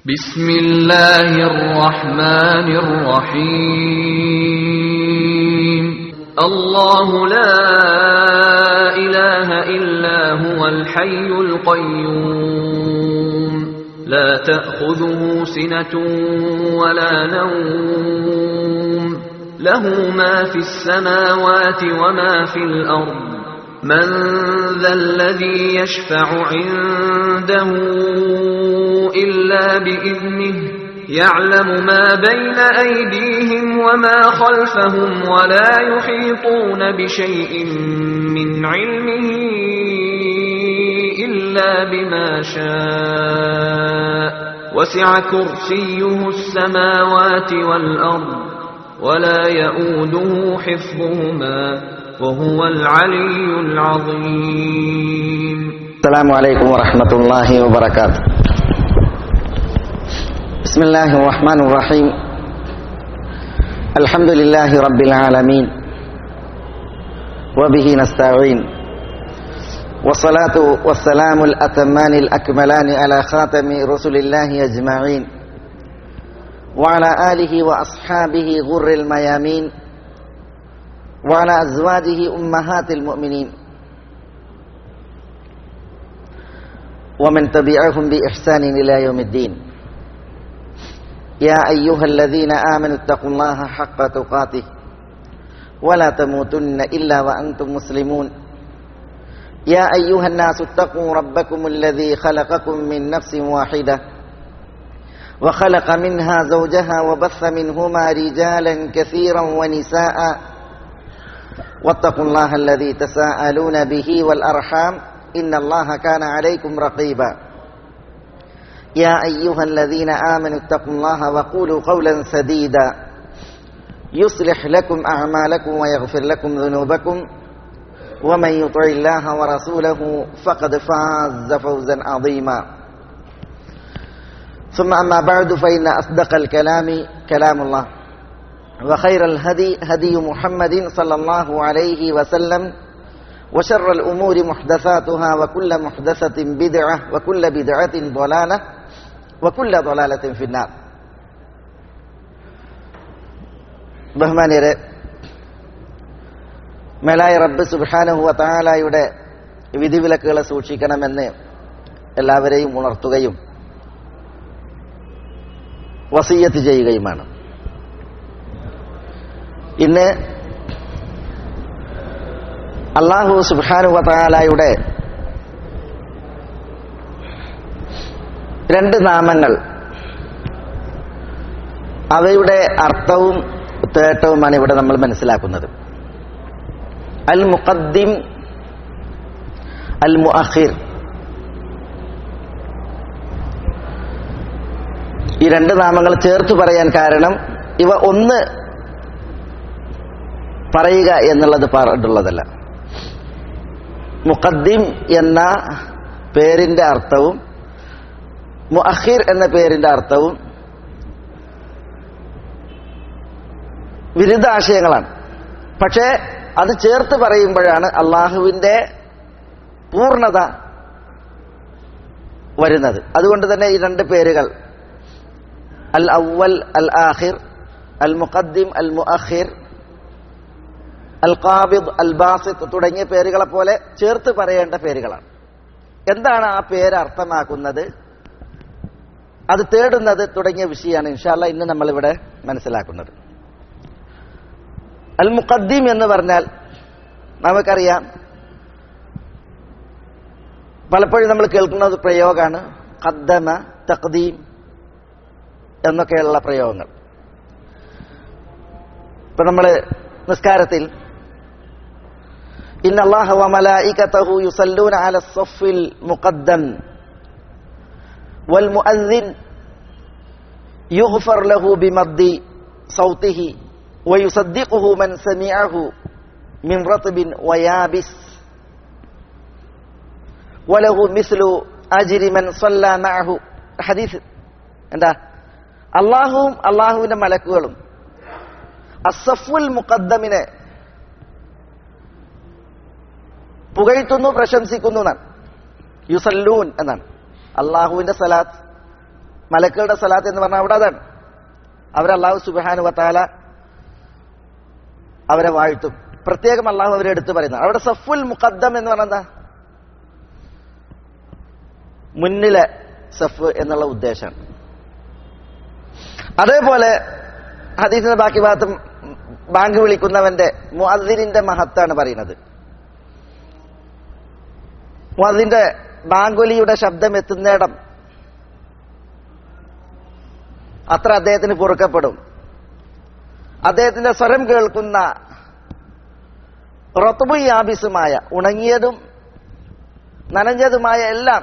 بسم الله الرحمن الرحيم الله لا إله إلا هو الحي القيوم لا تأخذه سنة ولا نوم له ما في السماوات وما في الأرض من ذا الذي يشفع عنده إلا بإذنه يعلم ما بين أيديهم وما خلفهم ولا يحيطون بشيء من علمه إلا بما شاء وسع كرسيه السماوات والأرض ولا يؤوده حفظهما وهو العلي العظيم السلام عليكم ورحمة الله وبركاته بسم الله الرحمن الرحيم الحمد لله رب العالمين وبه نستعين والصلاة والسلام الأتمان الأكملان على خاتم رسل الله أجمعين وعلى آله وأصحابه غر الميامين وعلى أزواجه أمهات المؤمنين ومن تبعهم بإحسان إلى يوم الدين يا أيها الذين آمنوا اتقوا الله حق تقاته ولا تموتن إلا وأنتم مسلمون يا أيها الناس اتقوا ربكم الذي خلقكم من نفس واحدة وخلق منها زوجها وبث منهما رجالا كثيرا ونساء واتقوا الله الذي تساءلون به والأرحام إن الله كان عليكم رقيبا يا أيها الذين آمنوا اتقوا الله وقولوا قولا سديدا يصلح لكم أعمالكم ويغفر لكم ذنوبكم ومن يطع الله ورسوله فقد فاز فوزا عظيما ثم أما بعد فإن أصدق الكلام كلام الله وخير الهدي هدي محمد صلى الله عليه وسلم وشر الأمور محدثاتها وكل محدثة بدعة وكل بدعة ضلالة وكل ضلالة في النار ബഹ്മാനിയരെ മേലായ റബ്ബ് സുബാനഹുവ താലായുടെ വിധിവിലക്കുകളെ സൂക്ഷിക്കണമെന്ന് എല്ലാവരെയും ഉണർത്തുകയും വസീയത്ത് ചെയ്യുകയുമാണ് ഇന്ന് അള്ളാഹു സുബാനുവതാലായുടെ രണ്ട് നാമങ്ങൾ അവയുടെ അർത്ഥവും തേട്ടവുമാണ് ഇവിടെ നമ്മൾ മനസ്സിലാക്കുന്നത് അൽ മുഖദ്ദിം അൽ മുഅഖിർ ഈ രണ്ട് നാമങ്ങൾ ചേർത്ത് പറയാൻ കാരണം ഇവ ഒന്ന് പറയുക എന്നുള്ളത് പറഞ്ഞിട്ടുള്ളതല്ല മുഖദ്ദിം എന്ന പേരിന്റെ അർത്ഥവും മുഅഖിർ എന്ന പേരിന്റെ അർത്ഥവും വിരുദ്ധ ആശയങ്ങളാണ് പക്ഷേ അത് ചേർത്ത് പറയുമ്പോഴാണ് അള്ളാഹുവിന്റെ പൂർണ്ണത വരുന്നത് അതുകൊണ്ട് തന്നെ ഈ രണ്ട് പേരുകൾ അൽ അവൽ അൽ ആഹിർ അൽ മുഖദ്ദിം അൽ മുഅഖിർ അൽ ഖാബിദ് അൽ ബാസിത്ത് തുടങ്ങിയ പേരുകളെ പോലെ ചേർത്ത് പറയേണ്ട പേരുകളാണ് എന്താണ് ആ പേര് അർത്ഥമാക്കുന്നത് അത് തേടുന്നത് തുടങ്ങിയ വിഷയമാണ് ഇൻഷാല്ല ഇന്ന് നമ്മളിവിടെ മനസ്സിലാക്കുന്നത് അൽ മുഖദ്ദീം എന്ന് പറഞ്ഞാൽ നമുക്കറിയാം പലപ്പോഴും നമ്മൾ കേൾക്കുന്ന പ്രയോഗമാണ് ഖദ്ദമ തഖ്ദീം എന്നൊക്കെയുള്ള പ്രയോഗങ്ങൾ ഇപ്പൊ നമ്മൾ നിസ്കാരത്തിൽ إن الله وملائكته يصلون على الصف المقدم والمؤذن يغفر له بمد صوته ويصدقه من سمعه من رطب ويابس وله مثل أجر من صلى معه حديث എന്താ അള്ളാഹുവും അള്ളാഹുവിന്റെ മലക്കുകളും അസഫുൽ മുഖദ്ദമിനെ പുകഴ്ത്തുന്നു പ്രശംസിക്കുന്നു എന്നാണ് യുസല്ലൂൻ എന്നാണ് അള്ളാഹുവിന്റെ സലാത്ത് മലക്കുകളുടെ സലാത്ത് എന്ന് പറഞ്ഞാൽ അവിടെ അതാണ് അവരെ അള്ളാഹു സുബാനു വത്താല അവരെ വാഴ്ത്തും പ്രത്യേകം അള്ളാഹു അവരെ എടുത്തു പറയുന്നത് അവിടെ സഫുൽ മുഖദ്ദം എന്ന് പറഞ്ഞാൽ എന്താ മുന്നിലെ സഫ് എന്നുള്ള ഉദ്ദേശമാണ് അതേപോലെ ഹദീസിന്റെ ബാക്കി ഭാഗത്തും ബാങ്ക് വിളിക്കുന്നവന്റെ മുഅദ്ദിനിന്റെ മഹത്താണ് പറയുന്നത് മുഅദ്ദിന്റെ ബാങ്കുലിയുടെ ശബ്ദം എത്തുന്നിടം അത്ര അദ്ദേഹത്തിന് പൊറുക്കപ്പെടും അദ്ദേഹത്തിന്റെ സ്വരം കേൾക്കുന്ന റൊത്തുബു യാബിസുമായ ഉണങ്ങിയതും നനഞ്ഞതുമായ എല്ലാം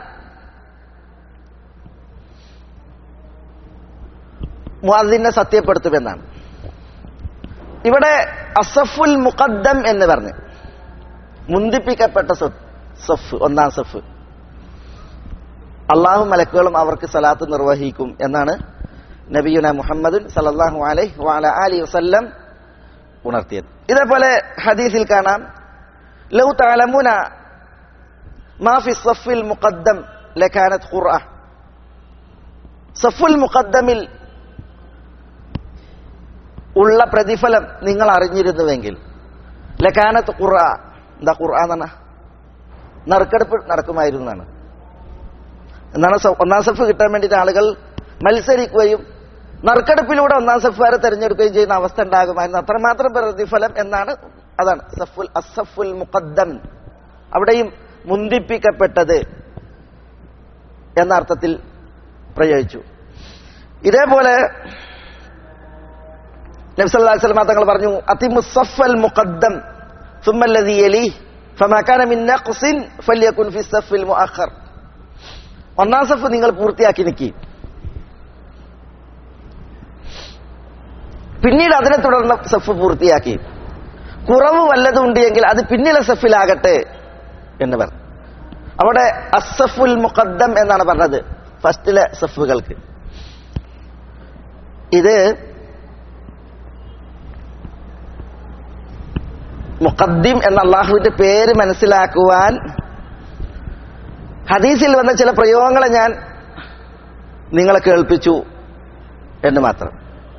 മുഅദ്ദിനെ സത്യപ്പെടുത്തുമെന്നാണ് ഇവിടെ അസഫുൽ മുഖദ്ദം എന്ന് പറഞ്ഞ് മുന്തിപ്പിക്കപ്പെട്ട സഫ് സഫ് ഒന്നാം സഫ് അള്ളാഹു മലക്കുകളും അവർക്ക് സലാത്ത് നിർവഹിക്കും എന്നാണ് നബിയുന മുഹമ്മദ് സലല്ലാഹു അലൈഹി വഅല അലി വസല്ലം ഉണർത്തിയത് ഇതേപോലെ ഹദീസിൽ കാണാം ലൗ തഅലമുന മാ ഫി സഫിൽ മുഖദ്ദം ലകാനത് ഖുർആ സഫുൽ മുഖദ്ദമിൽ ഉള്ള പ്രതിഫലം നിങ്ങൾ അറിഞ്ഞിരുന്നുവെങ്കിൽ ലക്കാനത്ത് ഖുർആ എന്താ ഖുർആ എന്നാണ് നറുക്കെടുപ്പ് നടക്കുമായിരുന്നു എന്നാണ് എന്നാണ് സ- ഒന്നാം സഫ് കിട്ടാൻ വേണ്ടിയിട്ട് ആളുകൾ മത്സരിക്കുകയും നറുക്കെടുപ്പിലൂടെ ഒന്നാം സഫ് വരെ തെരഞ്ഞെടുക്കുകയും ചെയ്യുന്ന അവസ്ഥ ഉണ്ടാകുമായിരുന്നു അത്രമാത്രം പ്രതിഫലം എന്നാണ് അതാണ് സഫുൽ അസഫുൽ മുഖദ്ദം അവിടെയും മുന്തിപ്പിക്കപ്പെട്ടത് എന്ന അർത്ഥത്തിൽ പ്രയോഗിച്ചു ഇതേപോലെ നബ്സല്ലാഹു സ്വലമ തങ്ങൾ പറഞ്ഞു അതിമുസഫൽ മുഖദ്ദം സുമ്മല്ലതി യലി ഫമാ കാന മിൻ നഖ്സിൻ ഫല്യകുൻ ഫി സഫിൽ മുഅഖർ ഒന്നാം സഫ് നിങ്ങൾ പൂർത്തിയാക്കി നിൽക്കി പിന്നീട് അതിനെ തുടർന്ന് സഫ് പൂർത്തിയാക്കി കുറവ് വല്ലതും ഉണ്ട് എങ്കിൽ അത് പിന്നിലെ സഫിലാകട്ടെ എന്ന് പറഞ്ഞു അവിടെ അസഫുൽ മുഖദ്ദം എന്നാണ് പറഞ്ഞത് ഫസ്റ്റിലെ സഫുകൾക്ക് ഇത് മുഖദ്ദിം എന്ന അള്ളാഹുവിന്റെ പേര് മനസ്സിലാക്കുവാൻ ഹദീസിൽ വന്ന ചില പ്രയോഗങ്ങളെ ഞാൻ നിങ്ങളെ കേൾപ്പിച്ചു എന്ന് മാത്രം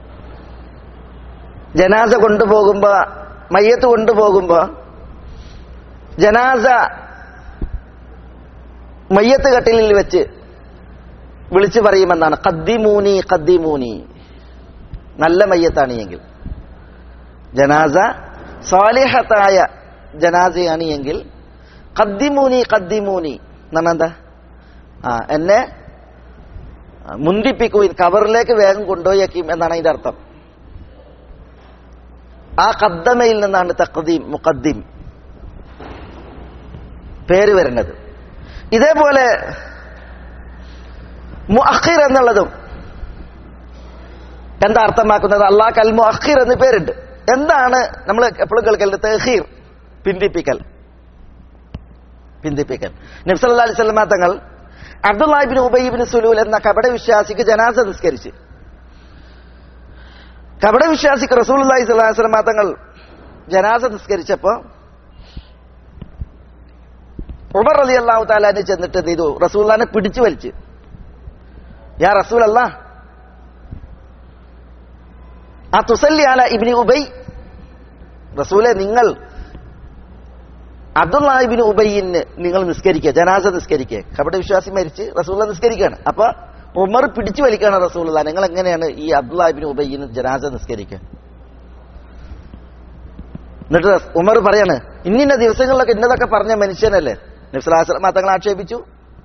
ജനാസ കൊണ്ടുപോകുമ്പോ മയ്യത്ത് കൊണ്ടുപോകുമ്പോ ജനാസ മയ്യത്ത് കട്ടിലിൽ വെച്ച് വിളിച്ചു പറയുമെന്നാണ് കദ്ദിമൂനി കദ്ദിമൂനി നല്ല മയ്യത്താണ് എങ്കിൽ ജനാസ സാലിഹത്തായ ജനാസയാണ് എങ്കിൽ കദ്ദിമൂനി കദ്ദിമൂനി എന്നാണ് എന്താ ആ എന്നെ മുന്തിപ്പിക്കുവിൻ കവറിലേക്ക് വേഗം കൊണ്ടുപോയേക്കും എന്നാണ് അതിന്റെ അർത്ഥം ആ കദ്ദമയിൽ നിന്നാണ് തഖദീം മുഖദ്ദീം പേര് വരുന്നത് ഇതേപോലെ മുഅഖിർ എന്നുള്ളതും എന്താ അർത്ഥമാക്കുന്നത് അള്ളാഹ് കൽ മുഅഖിർ എന്ന് പേരുണ്ട് എന്താണ് നമ്മൾ എപ്പോഴും കേൾക്കലുണ്ട് തെഹീർ പിന്തിപ്പിക്കൽ പിന്തിപ്പിക്കൽ നബ്സല്ലാ അലൈഹി സ്വലമ തങ്ങൾ അബ്ദുല്ലാഹിബിൻ ഉബൈബിൻ സുലൂൽ എന്ന കപട വിശ്വാസിക്ക് ജനാസ നിസ്കരിച്ച് കപട വിശ്വാസിക്ക് റസൂൽ അള്ളാഹി സ്വലാഹു സ്വലമ തങ്ങൾ ജനാസ നിസ്കരിച്ചപ്പോ ഉമർ അലി അള്ളാഹു താലാന് ചെന്നിട്ട് എന്ത് ചെയ്തു റസൂല്ലാനെ പിടിച്ചു വലിച്ച് യാ റസൂൽ അല്ലാ ആ തുസല്ലി ആല ഇബിനി ഉബൈ റസൂലെ നിങ്ങൾ അബ്ദുല്ലാഹിബിന് ഉബൈന് നിങ്ങൾ നിസ്കരിക്കുക ജനാസ നിസ്കരിക്കുക കപട വിശ്വാസി മരിച്ച് റസൂല നിസ്കരിക്കുകയാണ് അപ്പൊ ഉമർ പിടിച്ചു വലിക്കുകയാണ് റസൂല നിങ്ങൾ എങ്ങനെയാണ് ഈ അബ്ദുല്ലാഹിബിന് ഉബൈന് ജനാസ നിസ്കരിക്കുക എന്നിട്ട് റസ്- ഉമർ പറയാണ് ഇന്നിന്ന ദിവസങ്ങളിലൊക്കെ ഇന്നതൊക്കെ പറഞ്ഞ മനുഷ്യനല്ലേ നബ്സലാസ്ലമ തങ്ങൾ ആക്ഷേപിച്ചു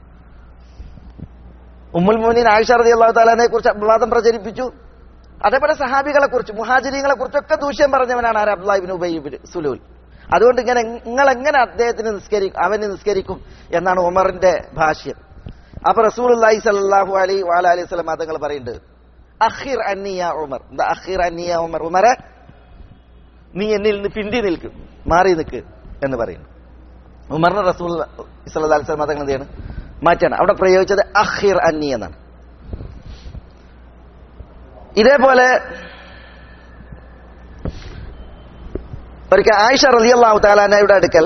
ഉമ്മുൽ മോനിൻ ആയിഷ റതി അള്ളാഹു താലാനെ കുറിച്ച് അപവാദം പ്രചരിപ്പിച്ചു അതേപോലെ സഹാബികളെ കുറിച്ച് മുഹാജിരികളെ കുറിച്ചൊക്കെ ദൂഷ്യം പറഞ്ഞവനാണ് ആര് അബ്ദുല്ലാഹിബിൻ ഉബൈബിൻ സുലൂൽ അതുകൊണ്ട് ഇങ്ങനെ നിങ്ങൾ എങ്ങനെ അദ്ദേഹത്തിന് നിസ്കരിക്കും അവന് നിസ്കരിക്കും എന്നാണ് ഉമറിന്റെ ഭാഷ്യം അപ്പൊ റസൂൽ അള്ളാഹി സല്ലാഹു അലൈ വാല അലൈഹി സ്വലം തങ്ങൾ പറയുന്നുണ്ട് അഖിർ അന്നിയ ഉമർ എന്താ അഖിർ അന്നിയ ഉമർ ഉമറെ നീ എന്നിൽ നിന്ന് പിന്തി നിൽക്കും മാറി നിൽക്ക് എന്ന് പറയുന്നു ഉമറിന് റസൂൽ സല്ലാ അലൈഹി സ്വലം തങ്ങൾ എന്ത് ചെയ്യാണ് മാറ്റാണ് അവിടെ പ്രയോഗിച്ചത് അഖിർ അന്നി എന്നാണ് ഇതേപോലെ ഒരിക്കൽ ആയിഷ റളിയല്ലാഹു താലാനയുടെ അടുക്കൽ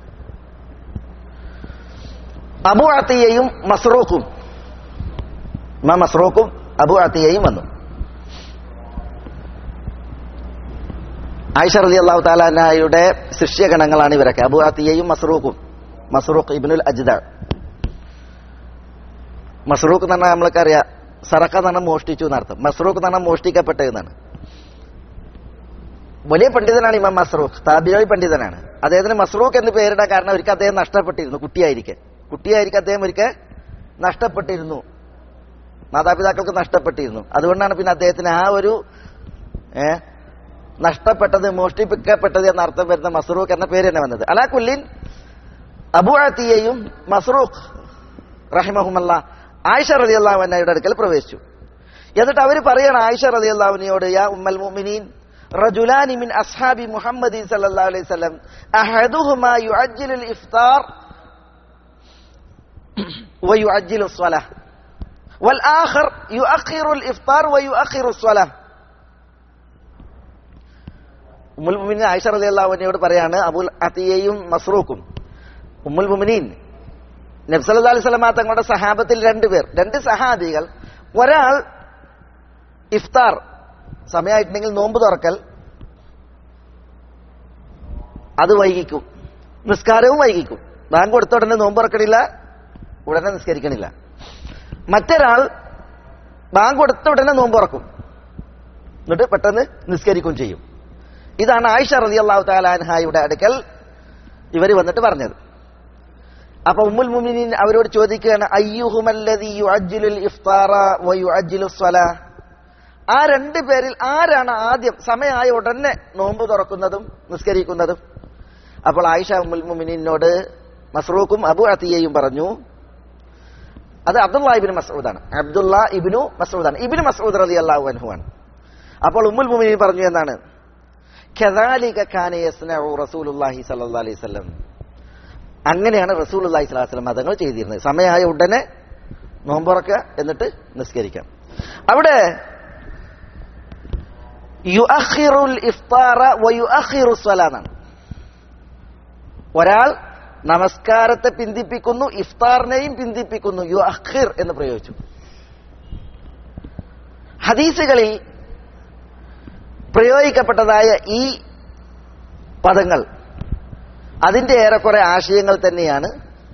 അബു അത്തിയയും മസ്റൂഖും ഇമാം മസ്റൂഖും അബു അത്തിയയും വന്നു ആയിഷ റലി അള്ളാഹു താലാനയുടെ ശിഷ്യഗണങ്ങളാണ് ഇവരൊക്കെ അബു അത്തിയയും മസ്റൂഖും മസ്റൂഖ് ഇബ്നുൽ അജ്ദ മസ്റൂഖ് എന്ന് പറഞ്ഞാൽ നമ്മൾക്കറിയാം സറക്ക എന്ന് പറഞ്ഞാൽ മോഷ്ടിച്ചു എന്നർത്ഥം മസ്റൂഖ് എന്ന് പറഞ്ഞാൽ മോഷ്ടിക്കപ്പെട്ടതെന്നാണ് വലിയ പണ്ഡിതനാണ് ഇമാം മസ്റൂഖ് താബിയോയി പണ്ഡിതനാണ് അദ്ദേഹത്തിന് മസ്റൂഖ് എന്ന് പേരിടാൻ കാരണം ഒരിക്കൽ അദ്ദേഹം നഷ്ടപ്പെട്ടിരുന്നു കുട്ടിയായിരിക്കെ കുട്ടിയായിരിക്കെ അദ്ദേഹം ഒരിക്കൽ നഷ്ടപ്പെട്ടിരുന്നു മാതാപിതാക്കൾക്ക് നഷ്ടപ്പെട്ടിരുന്നു അതുകൊണ്ടാണ് പിന്നെ അദ്ദേഹത്തിന് ആ ഒരു ഏ, നഷ്ടപ്പെട്ടത് മോഷ്ടിപ്പിക്കപ്പെട്ടത് എന്ന അർത്ഥം വരുന്ന മസ്റൂഖ് എന്ന പേര് തന്നെ വന്നത് അലാ കുല്ലിൻ അബു അത്തിയയും മസ്റൂഖ് റഹിമഹുമല്ല ആയിഷ റതി അള്ളാഹുവിനയുടെ അടുക്കൽ പ്രവേശിച്ചു എന്നിട്ട് അവർ പറയണം ആയിഷ റതി അള്ളാഹുവിനോട് യാ ഉമ്മൽ മുഅ്മിനീൻ റജുലാനി മിൻ അസ്ഹാബി മുഹമ്മദി സല്ലല്ലാഹു അലൈഹി വസല്ലം അഹദുഹുമാ യുഅജ്ജിലു الافطار ويعجل الصلاه والآخر يؤخر الإفطار ويؤخر الصلاة ഉമ്മുൽ മുമിനീൻ ആയിഷ റളിയല്ലാഹു അൻഹയോട് പറയാണ് അബുൽ അത്തിയയും മസ്റൂഖും ഉമ്മുൽ മുമിനീൻ നബി സല്ലല്ലാഹു അലൈഹി വസല്ലമ തങ്ങളുടെ സഹാബത്തിൽ രണ്ടുപേർ രണ്ട് സഹാബികൾ ഒരാൾ ഇഫ്താർ സമയമായിട്ടുണ്ടെങ്കിൽ നോമ്പ് തുറക്കൽ അത് വൈകിക്കും നിസ്കാരവും വൈകിക്കും ബാങ്ക് കൊടുത്ത ഉടനെ നോമ്പ് തുറക്കണില്ല ഉടനെ നിസ്കരിക്കണില്ല മറ്റൊരാൾ ബാങ്ക് കൊടുത്ത ഉടനെ നോമ്പ് തുറക്കും എന്നിട്ട് പെട്ടെന്ന് നിസ്കരിക്കുകയും ചെയ്യും ഇതാണ് ആയിഷ റതി അള്ളാഹു താലാൻഹായുടെ അടുക്കൽ ഇവർ വന്നിട്ട് പറഞ്ഞത് അപ്പൊ ഉമ്മുൽ മുമിനീൻ അവരോട് ചോദിക്കുകയാണ് അയ്യുഹുമല്ലദി യുഅജ്ജിലുൽ ഇഫ്താറ വയുഅജ്ജിലു സ്വലാ ആ രണ്ട് പേരിൽ ആരാണ് ആദ്യം സമയമായ ഉടനെ നോമ്പ് തുറക്കുന്നതും നിസ്കരിക്കുന്നതും അപ്പോൾ ആയിഷ ഉമ്മുൽ മുമിനീനോട് മസ്റൂഖും അബു അത്തിയയും പറഞ്ഞു അത് അബ്ദുള്ള ഇബിന് മസൂദാണ് അബ്ദുള്ള ഇബിനു മസൂദാണ് ഇബിന് മസൂദ് റലി അള്ളാഹു അൻഹുവാണ് അപ്പോൾ ഉമ്മുൽ മുമിനീൻ പറഞ്ഞു എന്നാണ് ഖദാലിക കാന യസ്നഉ റസൂലുള്ളാഹി സ്വല്ലല്ലാഹി അലൈഹി വസല്ലം അങ്ങനെയാണ് റസൂലുള്ളാഹി സ്വല്ലല്ലാഹി അലൈഹി വസല്ലം മതങ്ങൾ ചെയ്തിരുന്നത് സമയമായ ഉടനെ നോമ്പുറക്കുക എന്നിട്ട് നിസ്കരിക്കാം അവിടെ യുഅഖിറുൽ ഇഫ്താറ വയുഅഖിറു സ്വലാന്നാണ് ഒരാൾ നമസ്കാരത്തെ പിന്തിപ്പിക്കുന്നു ഇഫ്താറിനെയും പിന്തിപ്പിക്കുന്നു യു അഖിർ എന്ന് പ്രയോഗിച്ചു ഹദീസുകളിൽ പ്രയോഗിക്കപ്പെട്ടതായ ഈ പദങ്ങൾ അതിന്റെ ഏറെക്കുറെ ആശയങ്ങൾ തന്നെയാണ്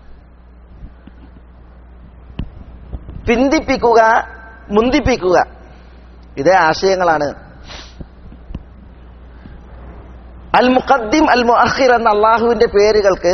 പിന്തിപ്പിക്കുക മുന്തിപ്പിക്കുക ഇതേ ആശയങ്ങളാണ് അൽ മുഖദ്ദിം അൽ മുഅഖിർ എന്ന അള്ളാഹുവിന്റെ പേരുകൾക്ക്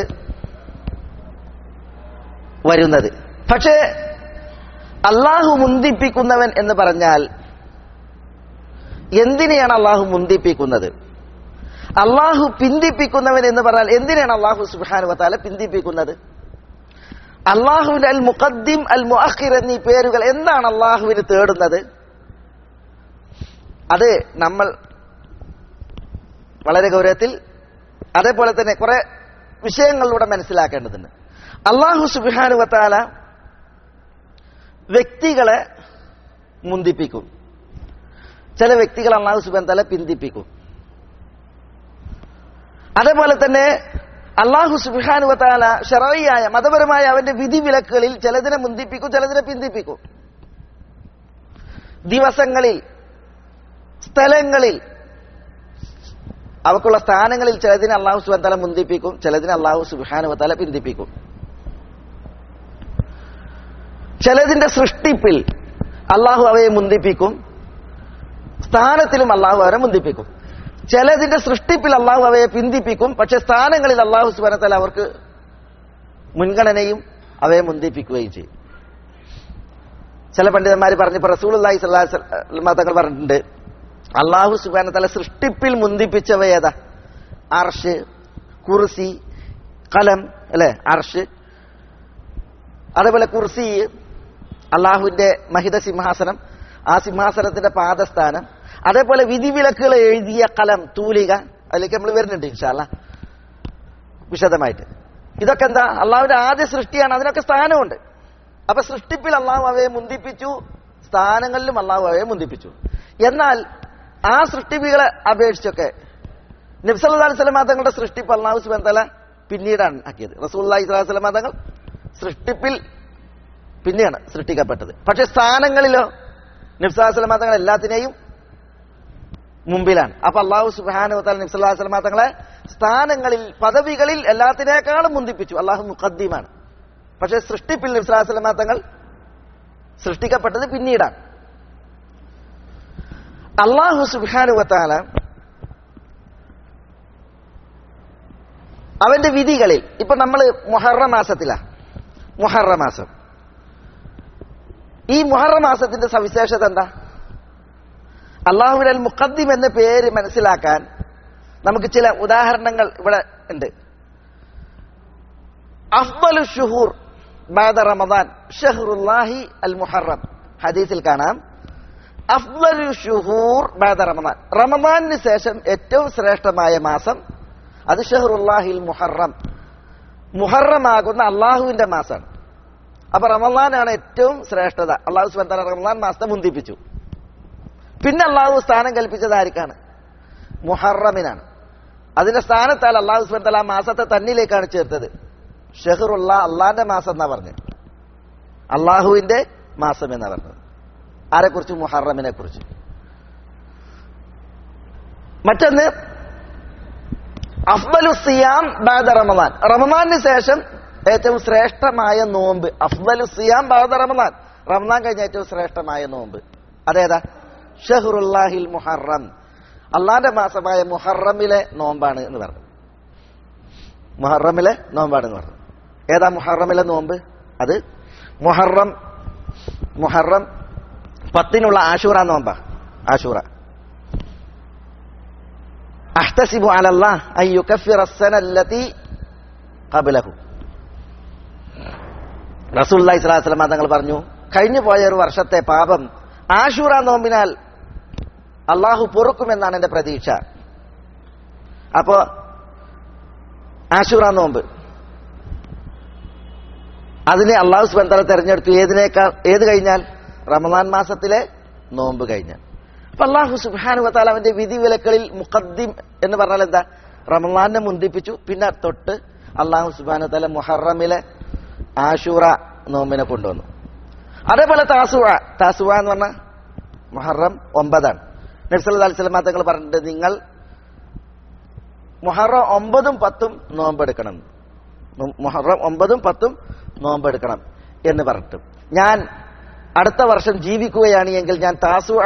വരുന്നത് പക്ഷേ അള്ളാഹു മുന്തിപ്പിക്കുന്നവൻ എന്ന് പറഞ്ഞാൽ എന്തിനെയാണ് അള്ളാഹു മുന്തിപ്പിക്കുന്നത് അള്ളാഹു പിന്തിപ്പിക്കുന്നവൻ എന്ന് പറഞ്ഞാൽ എന്തിനാണ് അള്ളാഹു സുബാനു വത്താല പിന്തിപ്പിക്കുന്നത് അള്ളാഹുവിന്റെ അൽ മുഖദ്ദിം അൽ മുഅഖിർ എന്നീ പേരുകൾ എന്താണ് അള്ളാഹുവിന് തേടുന്നത് അത് നമ്മൾ വളരെ ഗൗരവത്തിൽ അതേപോലെ തന്നെ കുറെ വിഷയങ്ങളിലൂടെ മനസ്സിലാക്കേണ്ടതുണ്ട് അള്ളാഹു സുബാനു വത്താല വ്യക്തികളെ മുന്തിപ്പിക്കും ചില വ്യക്തികൾ അള്ളാഹു സുബാൻ തല പിന്തിപ്പിക്കും അതേപോലെ തന്നെ അള്ളാഹു സുബാനു വത്താല ഷെറയായ മതപരമായ അവന്റെ വിധിവിലക്കുകളിൽ ചിലതിനെ മുന്തിപ്പിക്കും ചിലതിനെ പിന്തിപ്പിക്കും ദിവസങ്ങളിൽ സ്ഥലങ്ങളിൽ അവക്കുള്ള സ്ഥാനങ്ങളിൽ ചിലതിനെ അള്ളാഹു സുബാൻ തല മുന്തിപ്പിക്കും ചിലതിനെ അള്ളാഹു സുബാനു തല പിന്തിപ്പിക്കും ചിലതിന്റെ സൃഷ്ടിപ്പിൽ അള്ളാഹു അവയെ മുന്തിപ്പിക്കും സ്ഥാനത്തിലും അള്ളാഹു അവരെ മുന്തിപ്പിക്കും ചിലതിന്റെ സൃഷ്ടിപ്പിൽ അള്ളാഹു അവയെ പിന്തിപ്പിക്കും പക്ഷെ സ്ഥാനങ്ങളിൽ അള്ളാഹു സുബാന തല അവർക്ക് മുൻഗണനയും അവയെ മുന്തിപ്പിക്കുകയും ചെയ്യും ചില പണ്ഡിതന്മാർ പറഞ്ഞപ്പോ റസൂൽ അള്ളാഹി തങ്ങൾ പറഞ്ഞിട്ടുണ്ട് അള്ളാഹു സുബാന തല സൃഷ്ടിപ്പിൽ മുന്തിപ്പിച്ചവ ഏതാ അർഷ് കുർസി കലം അല്ലെ അർഷ് അതേപോലെ കുർസി അള്ളാഹുവിന്റെ മഹിത സിംഹാസനം ആ സിംഹാസനത്തിന്റെ പാദസ്ഥാനം അതേപോലെ വിധിവിലക്കുകൾ എഴുതിയ കലം തൂലിക അതിലേക്ക് നമ്മൾ വരുന്നുണ്ട് ഇൻഷാല്ല വിശദമായിട്ട് ഇതൊക്കെ എന്താ അള്ളാഹുവിന്റെ ആദ്യ സൃഷ്ടിയാണ് അതിനൊക്കെ സ്ഥാനമുണ്ട് അപ്പൊ സൃഷ്ടിപ്പിൽ അള്ളാഹു അവയെ മുന്തിപ്പിച്ചു സ്ഥാനങ്ങളിലും അള്ളാഹു അവയെ മുന്തിപ്പിച്ചു എന്നാൽ ആ സൃഷ്ടിപ്പികളെ അപേക്ഷിച്ചൊക്കെ നബ്സല്ലാ സ്വലമാ തങ്ങളുടെ സൃഷ്ടിപ്പ് അള്ളാഹു സുബാൻ തല പിന്നീടാണ് ആക്കിയത് റസൂല്ലാഹി സ്വലാഹു സ്വലമാ തങ്ങൾ സൃഷ്ടിപ്പിൽ പിന്നെയാണ് സൃഷ്ടിക്കപ്പെട്ടത് പക്ഷെ സ്ഥാനങ്ങളിലോ നിബ്സാസ്ലമ തങ്ങൾ എല്ലാത്തിനെയും മുമ്പിലാണ് അപ്പൊ അള്ളാഹു സുബാനുവത്താൽ നിബ്സല്ലാസ്ലമ തങ്ങളെ സ്ഥാനങ്ങളിൽ പദവികളിൽ എല്ലാത്തിനേക്കാളും മുന്തിപ്പിച്ചു അള്ളാഹു മുഖദ്ദീമാണ് പക്ഷെ സൃഷ്ടിപ്പിൽ നിബ്സല്ലാസ്ലമ തങ്ങൾ സൃഷ്ടിക്കപ്പെട്ടത് പിന്നീടാണ് അള്ളാഹു സുബാനുവത്താല അവന്റെ വിധികളിൽ ഇപ്പൊ നമ്മൾ മുഹറ മാസത്തിലാ മുഹറ മാസം ഈ മുഹറ മാസത്തിന്റെ സവിശേഷത എന്താ അള്ളാഹുവിൽ മുഖദ്ദിം എന്ന പേര് മനസ്സിലാക്കാൻ നമുക്ക് ചില ഉദാഹരണങ്ങൾ ഇവിടെ ഉണ്ട് അഫ്ബലു ഷുഹൂർ ബാദ റമദാൻ ഷഹറുല്ലാഹി അൽ മുഹറം ഹദീസിൽ കാണാം അഫ്ബലു ഷുഹൂർ ബാദ റമദാൻ റമദാനിന് ശേഷം ഏറ്റവും ശ്രേഷ്ഠമായ മാസം അത് ഷഹറുല്ലാഹിൽ മുഹറം മുഹറമാകുന്ന അള്ളാഹുവിന്റെ മാസമാണ് അപ്പൊ റമദാനാണ് ഏറ്റവും ശ്രേഷ്ഠത അള്ളാഹു സുബാൻ റമദാൻ മാസത്തെ മുന്തിപ്പിച്ചു പിന്നെ അള്ളാഹു സ്ഥാനം കൽപ്പിച്ചത് ആർക്കാണ് മുഹറമിനാണ് അതിന്റെ സ്ഥാനത്താൽ അള്ളാഹു സുബാൻ തല ആ മാസത്തെ തന്നിലേക്കാണ് ചേർത്തത് ഷെഹറുള്ള അള്ളാന്റെ മാസം എന്നാ പറഞ്ഞത് അള്ളാഹുവിന്റെ മാസം എന്നാ പറഞ്ഞത് ആരെക്കുറിച്ച് മുഹറമിനെ കുറിച്ച് മറ്റൊന്ന് അഫ്ബലു സിയാം ബാദ റമദാൻ റമദാനിന് ശേഷം ഏറ്റവും ശ്രേഷ്ഠമായ നോമ്പ് അഫ്ബലു സിയാം ബാദ റമദാൻ റമദാൻ കഴിഞ്ഞ ഏറ്റവും ശ്രേഷ്ഠമായ നോമ്പ് അതേതാ ഷഹറുല്ലാഹിൽ മുഹറം അള്ളാന്റെ മാസമായ മുഹറമിലെ നോമ്പാണ് എന്ന് പറഞ്ഞു മുഹറമിലെ നോമ്പാണ് എന്ന് പറഞ്ഞു ഏതാ മുഹറമിലെ നോമ്പ് അത് മുഹറം മുഹറം പത്തിനുള്ള ആഷൂറ നോമ്പാ ആഷൂറ അഹ്തസിബു അലല്ലാ അൻ യുകഫിറ السنة التي قبله റസൂലുള്ളാഹി സ്വല്ലല്ലാഹു അലൈഹി വസല്ലം തങ്ങൾ പറഞ്ഞു കഴിഞ്ഞു പോയ ഒരു വർഷത്തെ പാപം ആഷൂറ നോമ്പിനാൽ അള്ളാഹു പൊറുക്കുമെന്നാണ് എന്റെ പ്രതീക്ഷ അപ്പോ ആഷൂറ നോമ്പ് അതിനെ അള്ളാഹു സുബന്ധല തെരഞ്ഞെടുത്തു ഏതിനേക്കാൾ ഏത് കഴിഞ്ഞാൽ റമദാൻ മാസത്തിലെ നോമ്പ് കഴിഞ്ഞാൽ അപ്പൊ അള്ളാഹു സുബാനു വത്താൽ അവന്റെ വിധിവിലക്കളിൽ മുഖദ്ദിം എന്ന് പറഞ്ഞാൽ എന്താ റമദാനെ മുന്തിപ്പിച്ചു പിന്നെ തൊട്ട് അള്ളാഹു സുബാനു തല മുഹറമിലെ ആഷൂറ നോമ്പിനെ കൊണ്ടുവന്നു അതേപോലെ താസുവ താസുവ എന്ന് പറഞ്ഞ മുഹറം ഒമ്പതാണ് നബ്സല്ലാ അലിസ്ലാം തങ്ങൾ പറഞ്ഞിട്ട് നിങ്ങൾ മുഹറം ഒമ്പതും പത്തും നോമ്പെടുക്കണം മുഹറം ഒമ്പതും പത്തും നോമ്പെടുക്കണം എന്ന് പറഞ്ഞിട്ട് ഞാൻ അടുത്ത വർഷം ജീവിക്കുകയാണ് എങ്കിൽ ഞാൻ താസുവ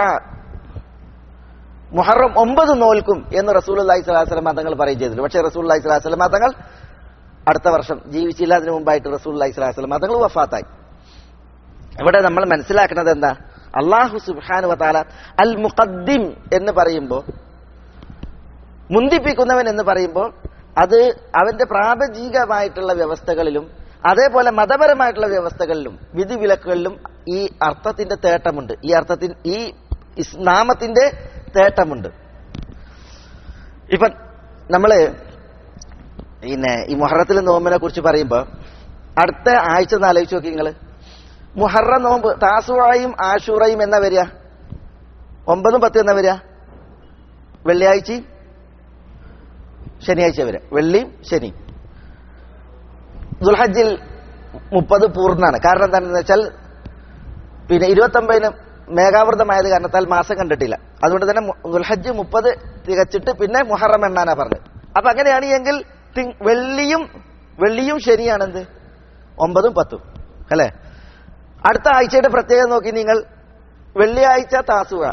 മുഹറം ഒമ്പത് നോൽക്കും എന്ന് റസൂൽ അള്ളഹി സ്വലാസ്ലം തങ്ങൾ പറയും ചെയ്തിട്ടുണ്ട് പക്ഷേ റസൂൽ അള്ളഹി സ്വലാസ്ലം തങ്ങൾ അടുത്ത വർഷം ജീവിച്ചില്ല അതിനു മുമ്പായിട്ട് റസൂൽ അള്ളഹി സ്വലാസ്ലം തങ്ങൾ വഫാത്തായി ഇവിടെ നമ്മൾ മനസ്സിലാക്കുന്നത് എന്താ അള്ളാഹു സുബാനു വത്താല അൽ മുഖദ്ദിം എന്ന് പറയുമ്പോൾ മുന്തിപ്പിക്കുന്നവൻ എന്ന് പറയുമ്പോൾ അത് അവന്റെ പ്രാപഞ്ചികമായിട്ടുള്ള വ്യവസ്ഥകളിലും അതേപോലെ മതപരമായിട്ടുള്ള വ്യവസ്ഥകളിലും വിധിവിലക്കുകളിലും ഈ അർത്ഥത്തിന്റെ തേട്ടമുണ്ട് ഈ അർത്ഥത്തിൽ ഈ ഇസ് നാമത്തിന്റെ തേട്ടമുണ്ട് ഇപ്പൊ നമ്മള് പിന്നെ ഈ മുഹറത്തിലെ നോമ്പിനെ കുറിച്ച് പറയുമ്പോൾ അടുത്ത ആഴ്ച ഒന്ന് ആലോചിച്ച് നോക്കി നിങ്ങള് മുഹറ നോമ്പ് താസുവായും ആഷൂറയും എന്നാ വരിക ഒമ്പതും പത്തും എന്നാ വരിക വെള്ളിയാഴ്ചയും ശനിയാഴ്ച വരിക വെള്ളിയും ശനി ദുൽഹജ്ജിൽ മുപ്പത് പൂർണ്ണാണ് കാരണം എന്താണെന്ന് വെച്ചാൽ പിന്നെ ഇരുപത്തൊമ്പതിന് മേഘാവൃതമായത് കാരണത്താൽ മാസം കണ്ടിട്ടില്ല അതുകൊണ്ട് തന്നെ ദുൽഹജ്ജ് മുപ്പത് തികച്ചിട്ട് പിന്നെ മുഹറം എണ്ണാനാ പറഞ്ഞത് അപ്പൊ അങ്ങനെയാണ് എങ്കിൽ വെള്ളിയും വെള്ളിയും ശനിയാണെന്ത് ഒമ്പതും പത്തും അല്ലെ അടുത്ത ആഴ്ചയുടെ പ്രത്യേകത നോക്കി നിങ്ങൾ വെള്ളിയാഴ്ച താസുക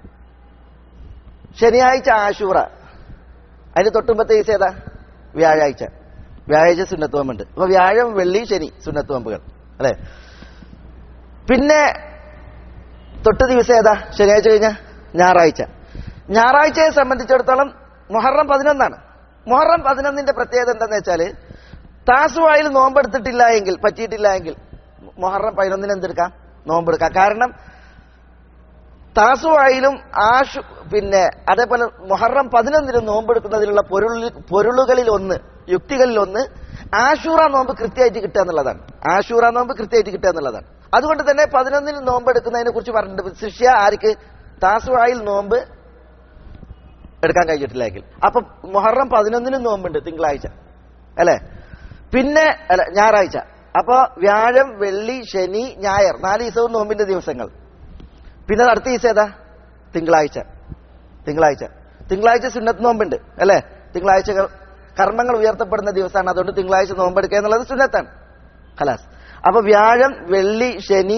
ശനിയാഴ്ച ആശൂറ അതിന് തൊട്ടുമ്പത്തെ ദിവസം ഏതാ വ്യാഴാഴ്ച വ്യാഴാഴ്ച സുന്നത്തുവമ്പുണ്ട് അപ്പൊ വ്യാഴം വെള്ളി ശനി സുന്നത്തുവമ്പുകൾ അല്ലെ പിന്നെ തൊട്ട് ദിവസം ഏതാ ശനിയാഴ്ച കഴിഞ്ഞ ഞായറാഴ്ച ഞായറാഴ്ചയെ സംബന്ധിച്ചിടത്തോളം മുഹറം പതിനൊന്നാണ് മുഹറം പതിനൊന്നിന്റെ പ്രത്യേകത എന്താന്ന് വെച്ചാല് താസുവായിൽ നോമ്പെടുത്തിട്ടില്ല എങ്കിൽ പറ്റിയിട്ടില്ല എങ്കിൽ മുഹറം പതിനൊന്നിന് എന്തെടുക്കാം നോമ്പെടുക്കാം കാരണം താസുവായിലും ആഷു പിന്നെ അതേപോലെ മുഹറം പതിനൊന്നിന് നോമ്പെടുക്കുന്നതിലുള്ള പൊരുൾ പൊരുളുകളിൽ ഒന്ന് യുക്തികളിൽ ഒന്ന് ആഷൂറ നോമ്പ് കൃത്യമായിട്ട് കിട്ടുക എന്നുള്ളതാണ് ആഷൂറ നോമ്പ് കൃത്യമായിട്ട് കിട്ടുക എന്നുള്ളതാണ് അതുകൊണ്ട് തന്നെ പതിനൊന്നിന് നോമ്പെടുക്കുന്നതിനെ കുറിച്ച് പറഞ്ഞിട്ടുണ്ട് ശിഷ്യ ആർക്ക് താസുവായിൽ നോമ്പ് എടുക്കാൻ കഴിഞ്ഞിട്ടില്ലെങ്കിൽ അപ്പൊ മുഹറം പതിനൊന്നിന് നോമ്പുണ്ട് തിങ്കളാഴ്ച അല്ലെ പിന്നെ അല്ല ഞായറാഴ്ച അപ്പോ വ്യാഴം വെള്ളി ശനി ഞായർ നാല് ദിവസവും നോമ്പിന്റെ ദിവസങ്ങൾ പിന്നെ അടുത്ത ദിവസം ഏതാ തിങ്കളാഴ്ച തിങ്കളാഴ്ച തിങ്കളാഴ്ച സുന്നത്ത് നോമ്പുണ്ട് അല്ലേ തിങ്കളാഴ്ച കർമ്മങ്ങൾ ഉയർത്തപ്പെടുന്ന ദിവസമാണ് അതുകൊണ്ട് തിങ്കളാഴ്ച നോമ്പെടുക്കുക എന്നുള്ളത് സുന്നത്താണ് ഖലാസ് അപ്പൊ വ്യാഴം വെള്ളി ശനി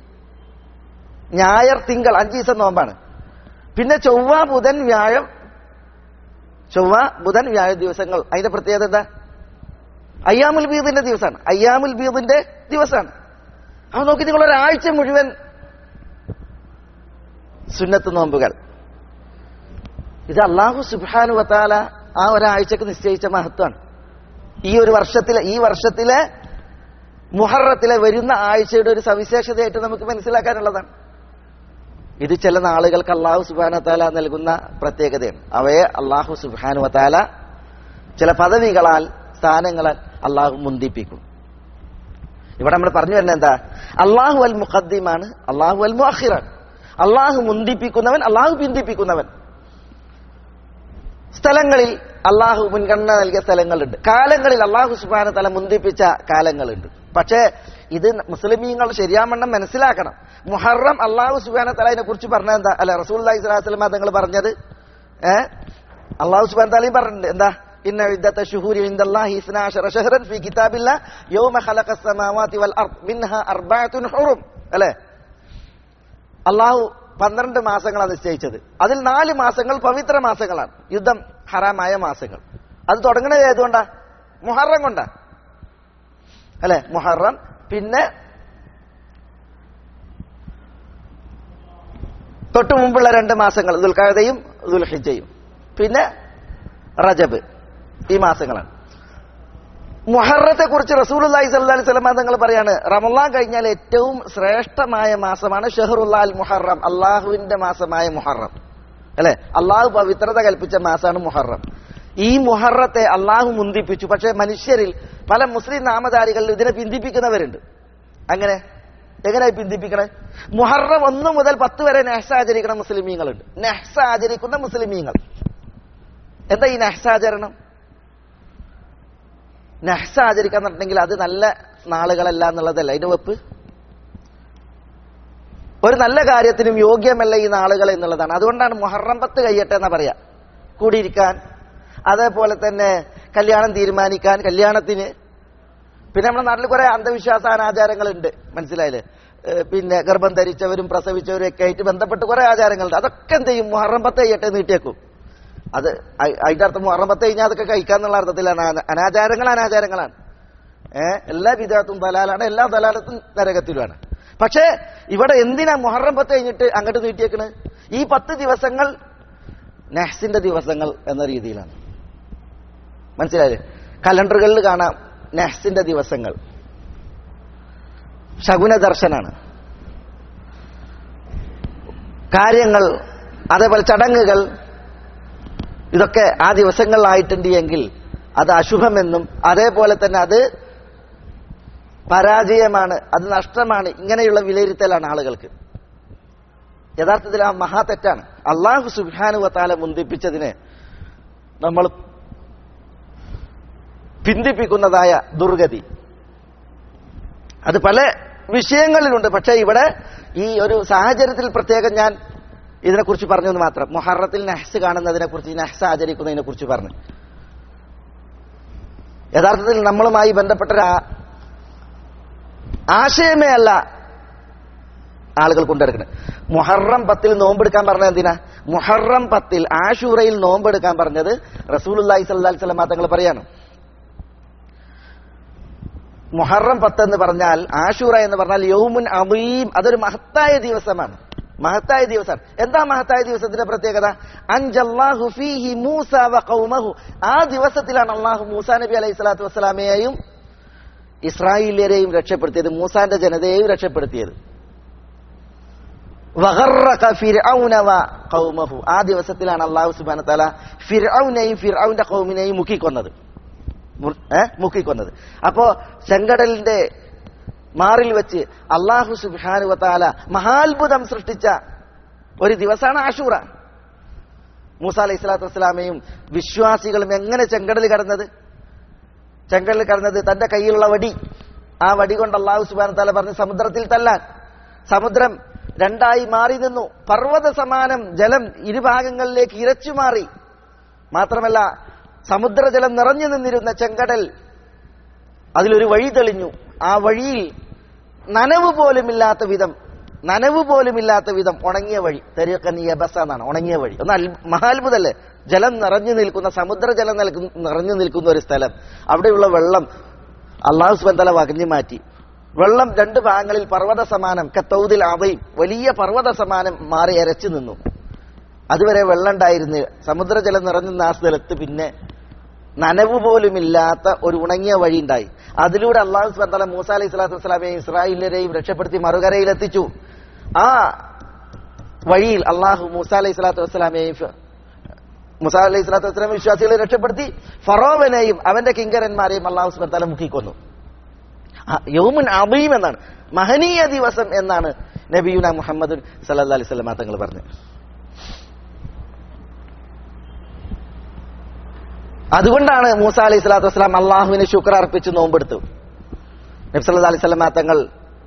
ഞായർ തിങ്കൾ അഞ്ച് ദിവസം നോമ്പാണ് പിന്നെ ചൊവ്വ ബുധൻ വ്യാഴം ചൊവ്വ ബുധൻ വ്യാഴ ദിവസങ്ങൾ അതിന്റെ പ്രത്യേകത എന്താ അയ്യാമുൽ ബീദിന്റെ ദിവസമാണ് അയ്യാമുൽ ബീദിന്റെ ദിവസമാണ് അപ്പൊ നോക്കി നിങ്ങൾ ഒരാഴ്ച മുഴുവൻ സുന്നത്ത് നോമ്പുകൾ ഇത് അള്ളാഹു സുബാനു വത്താല ആ ഒരാഴ്ചക്ക് നിശ്ചയിച്ച മഹത്വമാണ് ഈ ഒരു വർഷത്തിലെ ഈ വർഷത്തിലെ മുഹറത്തിലെ വരുന്ന ആഴ്ചയുടെ ഒരു സവിശേഷതയായിട്ട് നമുക്ക് മനസ്സിലാക്കാനുള്ളതാണ് ഇത് ചില നാളുകൾക്ക് അള്ളാഹു സുബാന താല നൽകുന്ന പ്രത്യേകതയാണ് അവയെ അള്ളാഹു സുബാനു വത്താല ചില പദവികളാൽ സ്ഥാനങ്ങളാൽ അള്ളാഹു മുന്തിപ്പിക്കും ഇവിടെ നമ്മൾ പറഞ്ഞു വരുന്നത് എന്താ അള്ളാഹു അൽ മുഖദ്ദിമാണ് അള്ളാഹു അൽ മുഅഖിറാണ് അള്ളാഹു മുന്തിപ്പിക്കുന്നവൻ അള്ളാഹു പിന്തിപ്പിക്കുന്നവൻ സ്ഥലങ്ങളിൽ അള്ളാഹു മുൻഗണന നൽകിയ സ്ഥലങ്ങളുണ്ട് കാലങ്ങളിൽ അള്ളാഹു സുബാന തല മുന്തിപ്പിച്ച കാലങ്ങളുണ്ട് പക്ഷേ ഇത് മുസ്ലിമീങ്ങൾ ശരിയാവണ്ണം മനസ്സിലാക്കണം മുഹറം അള്ളാഹു സുബാന തല അതിനെ കുറിച്ച് പറഞ്ഞത് എന്താ അല്ല റസൂൽ അലൈഹി സ്വലാസ്ലം തങ്ങൾ പറഞ്ഞത് ഏ അള്ളാഹു സുബാൻ തലയും പറഞ്ഞിട്ടുണ്ട് എന്താ ഇന്ന ഇദ്ദത്ത ശുഹൂരി ഇൻദല്ലാഹി ഇസ്നാഅശറ ശഹ്റൻ ഫീ കിതാബില്ല യൗമ ഖലഖ സമാവാതി വൽ അർദ് മിൻഹ അർബഅത്തുൻ ഹുറും അല്ലേ അള്ളാഹു പന്ത്രണ്ട് മാസങ്ങളാണ് നിശ്ചയിച്ചത് അതിൽ നാല് മാസങ്ങൾ പവിത്ര മാസങ്ങളാണ് യുദ്ധം ഹറാമായ മാസങ്ങൾ അത് തുടങ്ങുന്നത് ഏതുകൊണ്ടാ മുഹറം കൊണ്ടാ അല്ലെ മുഹറം പിന്നെ തൊട്ടു മുമ്പുള്ള രണ്ട് മാസങ്ങൾ ദുൽഖാദയും ദുൽഹിജയും പിന്നെ റജബ് ഈ മാസങ്ങളാണ് മുഹറത്തെ കുറിച്ച് റസൂലി സല്ലി സ്വലമ തങ്ങൾ പറയാണ് റമലാൻ കഴിഞ്ഞാൽ ഏറ്റവും ശ്രേഷ്ഠമായ മാസമാണ് ഷെഹറുല്ലാ അൽ മുഹറം അള്ളാഹുവിന്റെ മാസമായ മുഹറം അല്ലെ അള്ളാഹു പവിത്രത കൽപ്പിച്ച മാസമാണ് മുഹറം ഈ മുഹറത്തെ അള്ളാഹു മുന്തിപ്പിച്ചു പക്ഷെ മനുഷ്യരിൽ പല മുസ്ലിം നാമധാരികളിൽ ഇതിനെ പിന്തിപ്പിക്കുന്നവരുണ്ട് അങ്ങനെ എങ്ങനെ പിന്തിപ്പിക്കണേ മുഹറം ഒന്ന് മുതൽ പത്ത് വരെ നെഹ്സ ആചരിക്കുന്ന മുസ്ലിമീങ്ങളുണ്ട് നെഹ്സ ആചരിക്കുന്ന മുസ്ലിമീങ്ങൾ എന്താ ഈ നെഹ്സ ആചരണം നെഹ്സ ആചരിക്കാൻ പറഞ്ഞിട്ടുണ്ടെങ്കിൽ അത് നല്ല നാളുകളല്ല എന്നുള്ളതല്ല അതിന്റെ വെപ്പ് ഒരു നല്ല കാര്യത്തിനും യോഗ്യമല്ല ഈ നാളുകൾ എന്നുള്ളതാണ് അതുകൊണ്ടാണ് മുഹറം പത്ത് കഴിയട്ടെ എന്നാ പറയാ കൂടിയിരിക്കാൻ അതേപോലെ തന്നെ കല്യാണം തീരുമാനിക്കാൻ കല്യാണത്തിന് പിന്നെ നമ്മുടെ നാട്ടിൽ കുറെ അന്ധവിശ്വാസ അനാചാരങ്ങളുണ്ട് മനസ്സിലായില്ലേ ഏഹ് പിന്നെ ഗർഭം ധരിച്ചവരും പ്രസവിച്ചവരും ഒക്കെ ആയിട്ട് ബന്ധപ്പെട്ട് കുറെ ആചാരങ്ങളുണ്ട് അതൊക്കെ എന്ത് ചെയ്യും മുഹറം പത്ത് കഴിയട്ടെ നീട്ടിയേക്കും അത് അ- അതിന്റെ അർത്ഥം മുഹറം പത്ത് കഴിഞ്ഞാൽ അതൊക്കെ കഴിക്കാന്നുള്ള അർത്ഥത്തിലാണ് അന- അനാചാരങ്ങൾ അനാചാരങ്ങളാണ് ഏഹ് എല്ലാ വിധത്തും ദലാലാണ് എല്ലാ ദലാലത്തും നരകത്തിലുമാണ് പക്ഷേ ഇവിടെ എന്തിനാ മുഹറം പത്ത് കഴിഞ്ഞിട്ട് അങ്ങോട്ട് നീട്ടിയേക്കണ് ഈ പത്ത് ദിവസങ്ങൾ നെഹ്സിന്റെ ദിവസങ്ങൾ എന്ന രീതിയിലാണ് മനസ്സിലായില്ലേ കലണ്ടറുകളിൽ കാണാം നെഹ്സിന്റെ ദിവസങ്ങൾ ശകുന ദർശനാണ് കാര്യങ്ങൾ അതേപോലെ ചടങ്ങുകൾ ഇതൊക്കെ ആ ദിവസങ്ങളിലായിട്ടുണ്ട് എങ്കിൽ അത് അശുഭമെന്നും അതേപോലെ തന്നെ അത് പരാജയമാണ് അത് നഷ്ടമാണ് ഇങ്ങനെയുള്ള വിലയിരുത്തലാണ് ആളുകൾക്ക് യഥാർത്ഥത്തിൽ ആ മഹാ തെറ്റാണ് അള്ളാഹു സുബാനുവത്താല മുന്തിപ്പിച്ചതിനെ നമ്മൾ പിന്തിപ്പിക്കുന്നതായ ദുർഗതി അത് പല വിഷയങ്ങളിലുണ്ട് പക്ഷേ ഇവിടെ ഈ ഒരു സാഹചര്യത്തിൽ പ്രത്യേകം ഞാൻ ഇതിനെക്കുറിച്ച് പറഞ്ഞു എന്ന് മാത്രം മുഹറത്തിൽ നെഹ്സ് കാണുന്നതിനെ കുറിച്ച് നെഹ്സ് ആചരിക്കുന്നതിനെ കുറിച്ച് പറഞ്ഞു യഥാർത്ഥത്തിൽ നമ്മളുമായി ബന്ധപ്പെട്ട ഒരു ആ- ആശയമേ അല്ല ആളുകൾ കൊണ്ടെടുക്കുന്നത് മുഹറം പത്തിൽ നോമ്പെടുക്കാൻ പറഞ്ഞത് എന്തിനാ മുഹറം പത്തിൽ ആഷൂറയിൽ നോമ്പെടുക്കാൻ പറഞ്ഞത് റസൂലുല്ലാഹി സ്വല്ലല്ലാഹി വസല്ലം തങ്ങൾ പറയാണ് മുഹറം പത്ത് എന്ന് പറഞ്ഞാൽ ആഷൂറ എന്ന് പറഞ്ഞാൽ യൗമുൻ അദീം അതൊരു മഹത്തായ ദിവസമാണ് മഹത്തായ ദിവസം എന്താ മഹത്തായ ദിവസത്തിന്റെ പ്രത്യേകത അൻജല്ലാഹു ഫീഹി മൂസ വ ഖൗമഹു ആ ദിവസത്തിലാണ് അള്ളാഹു മൂസ നബി അലൈഹി സ്വലാത്തു വസ്സലാമയെയും ഇസ്രായേലിയരെയും രക്ഷപ്പെടുത്തിയത് മൂസാന്റെ ജനതയെയും രക്ഷപ്പെടുത്തിയത് വഗറക ഫിർഔന വ ഖൗമഹു ആ ദിവസത്തിലാണ് അള്ളാഹു സുബ്ഹാനഹു തആല ഫിർഔനെയും ഫിർഔന്റെ ഖൗമിനെയും മുക്കിക്കൊന്നത് മു- ഏ? മുക്കിക്കൊന്നത് അപ്പോ ചെങ്കടലിന്റെ മാറിൽ വെച്ച് അള്ളാഹു സുബ്ഹാനഹു വതആല മഹാത്ഭുതം സൃഷ്ടിച്ച ഒരു ദിവസമാണ് ആഷൂറ മൂസ അലൈഹി സ്വലാത്തു വസ്സലാമയും വിശ്വാസികളും എങ്ങനെ ചെങ്കടൽ കടന്നത് ചെങ്കടൽ കടന്നത് തന്റെ കയ്യിലുള്ള വടി ആ വടി കൊണ്ട് അള്ളാഹു സുബാൻ തല പറഞ്ഞ് സമുദ്രത്തിൽ തല്ലാൻ സമുദ്രം രണ്ടായി മാറി നിന്നു പർവ്വത സമാനം ജലം ഇരുഭാഗങ്ങളിലേക്ക് ഇരച്ചു മാറി മാത്രമല്ല സമുദ്രജലം നിറഞ്ഞു നിന്നിരുന്ന ചെങ്കടൽ അതിലൊരു വഴി തെളിഞ്ഞു ആ വഴിയിൽ നനവ് പോലുമില്ലാത്ത വിധം നനവ് പോലുമില്ലാത്ത വിധം ഉണങ്ങിയ വഴി തെരുക്കൻ യബസ എന്നാണ് ഉണങ്ങിയ വഴി ഒന്ന് അൽ- മഹാത്ഭുതല്ലേ ജലം നിറഞ്ഞു നിൽക്കുന്ന സമുദ്രജലം നിൽക്കുന്ന നിറഞ്ഞു നിൽക്കുന്ന ഒരു സ്ഥലം അവിടെയുള്ള വെള്ളം അള്ളാഹു സുബന്ധല വകഞ്ഞു മാറ്റി വെള്ളം രണ്ട് ഭാഗങ്ങളിൽ പർവ്വത സമാനം കത്തൗദിൽ അവയും വലിയ പർവ്വത സമാനം മാറി അരച്ചു നിന്നു അതുവരെ വെള്ളം ഉണ്ടായിരുന്നു സമുദ്രജലം നിറഞ്ഞുന്ന ആ സ്ഥലത്ത് പിന്നെ നനവ് പോലുമില്ലാത്ത ഒരു ഉണങ്ങിയ വഴി ഉണ്ടായി അതിലൂടെ അള്ളാഹു സുബന്ധല മൂസ അലൈഹി സ്വലാത്തു വസ്സലാമയെയും ഇസ്രായേലിനെയും രക്ഷപ്പെടുത്തി മറുകരയിലെത്തിച്ചു ആ വഴിയിൽ അള്ളാഹു മൂസ അലൈഹി സ്വലാത്തു വസ്സലാമയെയും ഫ- മൂസ അലൈഹി സ്വലാത്തു വസ്സലാം വിശ്വാസികളെ രക്ഷപ്പെടുത്തി ഫറോവനെയും അവന്റെ കിങ്കരന്മാരെയും അള്ളാഹു സുബന്ധല മുക്കിക്കൊന്നു ആ, യൗമുൻ അബീം എന്നാണ് മഹനീയ ദിവസം എന്നാണ് നബിയുന മുഹമ്മദ് സല്ലല്ലാഹു അലൈഹി വസല്ലം തങ്ങൾ പറഞ്ഞത് അതുകൊണ്ടാണ് മൂസ അലൈഹി സ്വലാത്തു വസ്സലാം അള്ളാഹുവിന് ശുക്ർ അർപ്പിച്ച് നോമ്പെടുത്തു നബി സല്ലല്ലാഹു അലൈഹി വസല്ലം തങ്ങൾ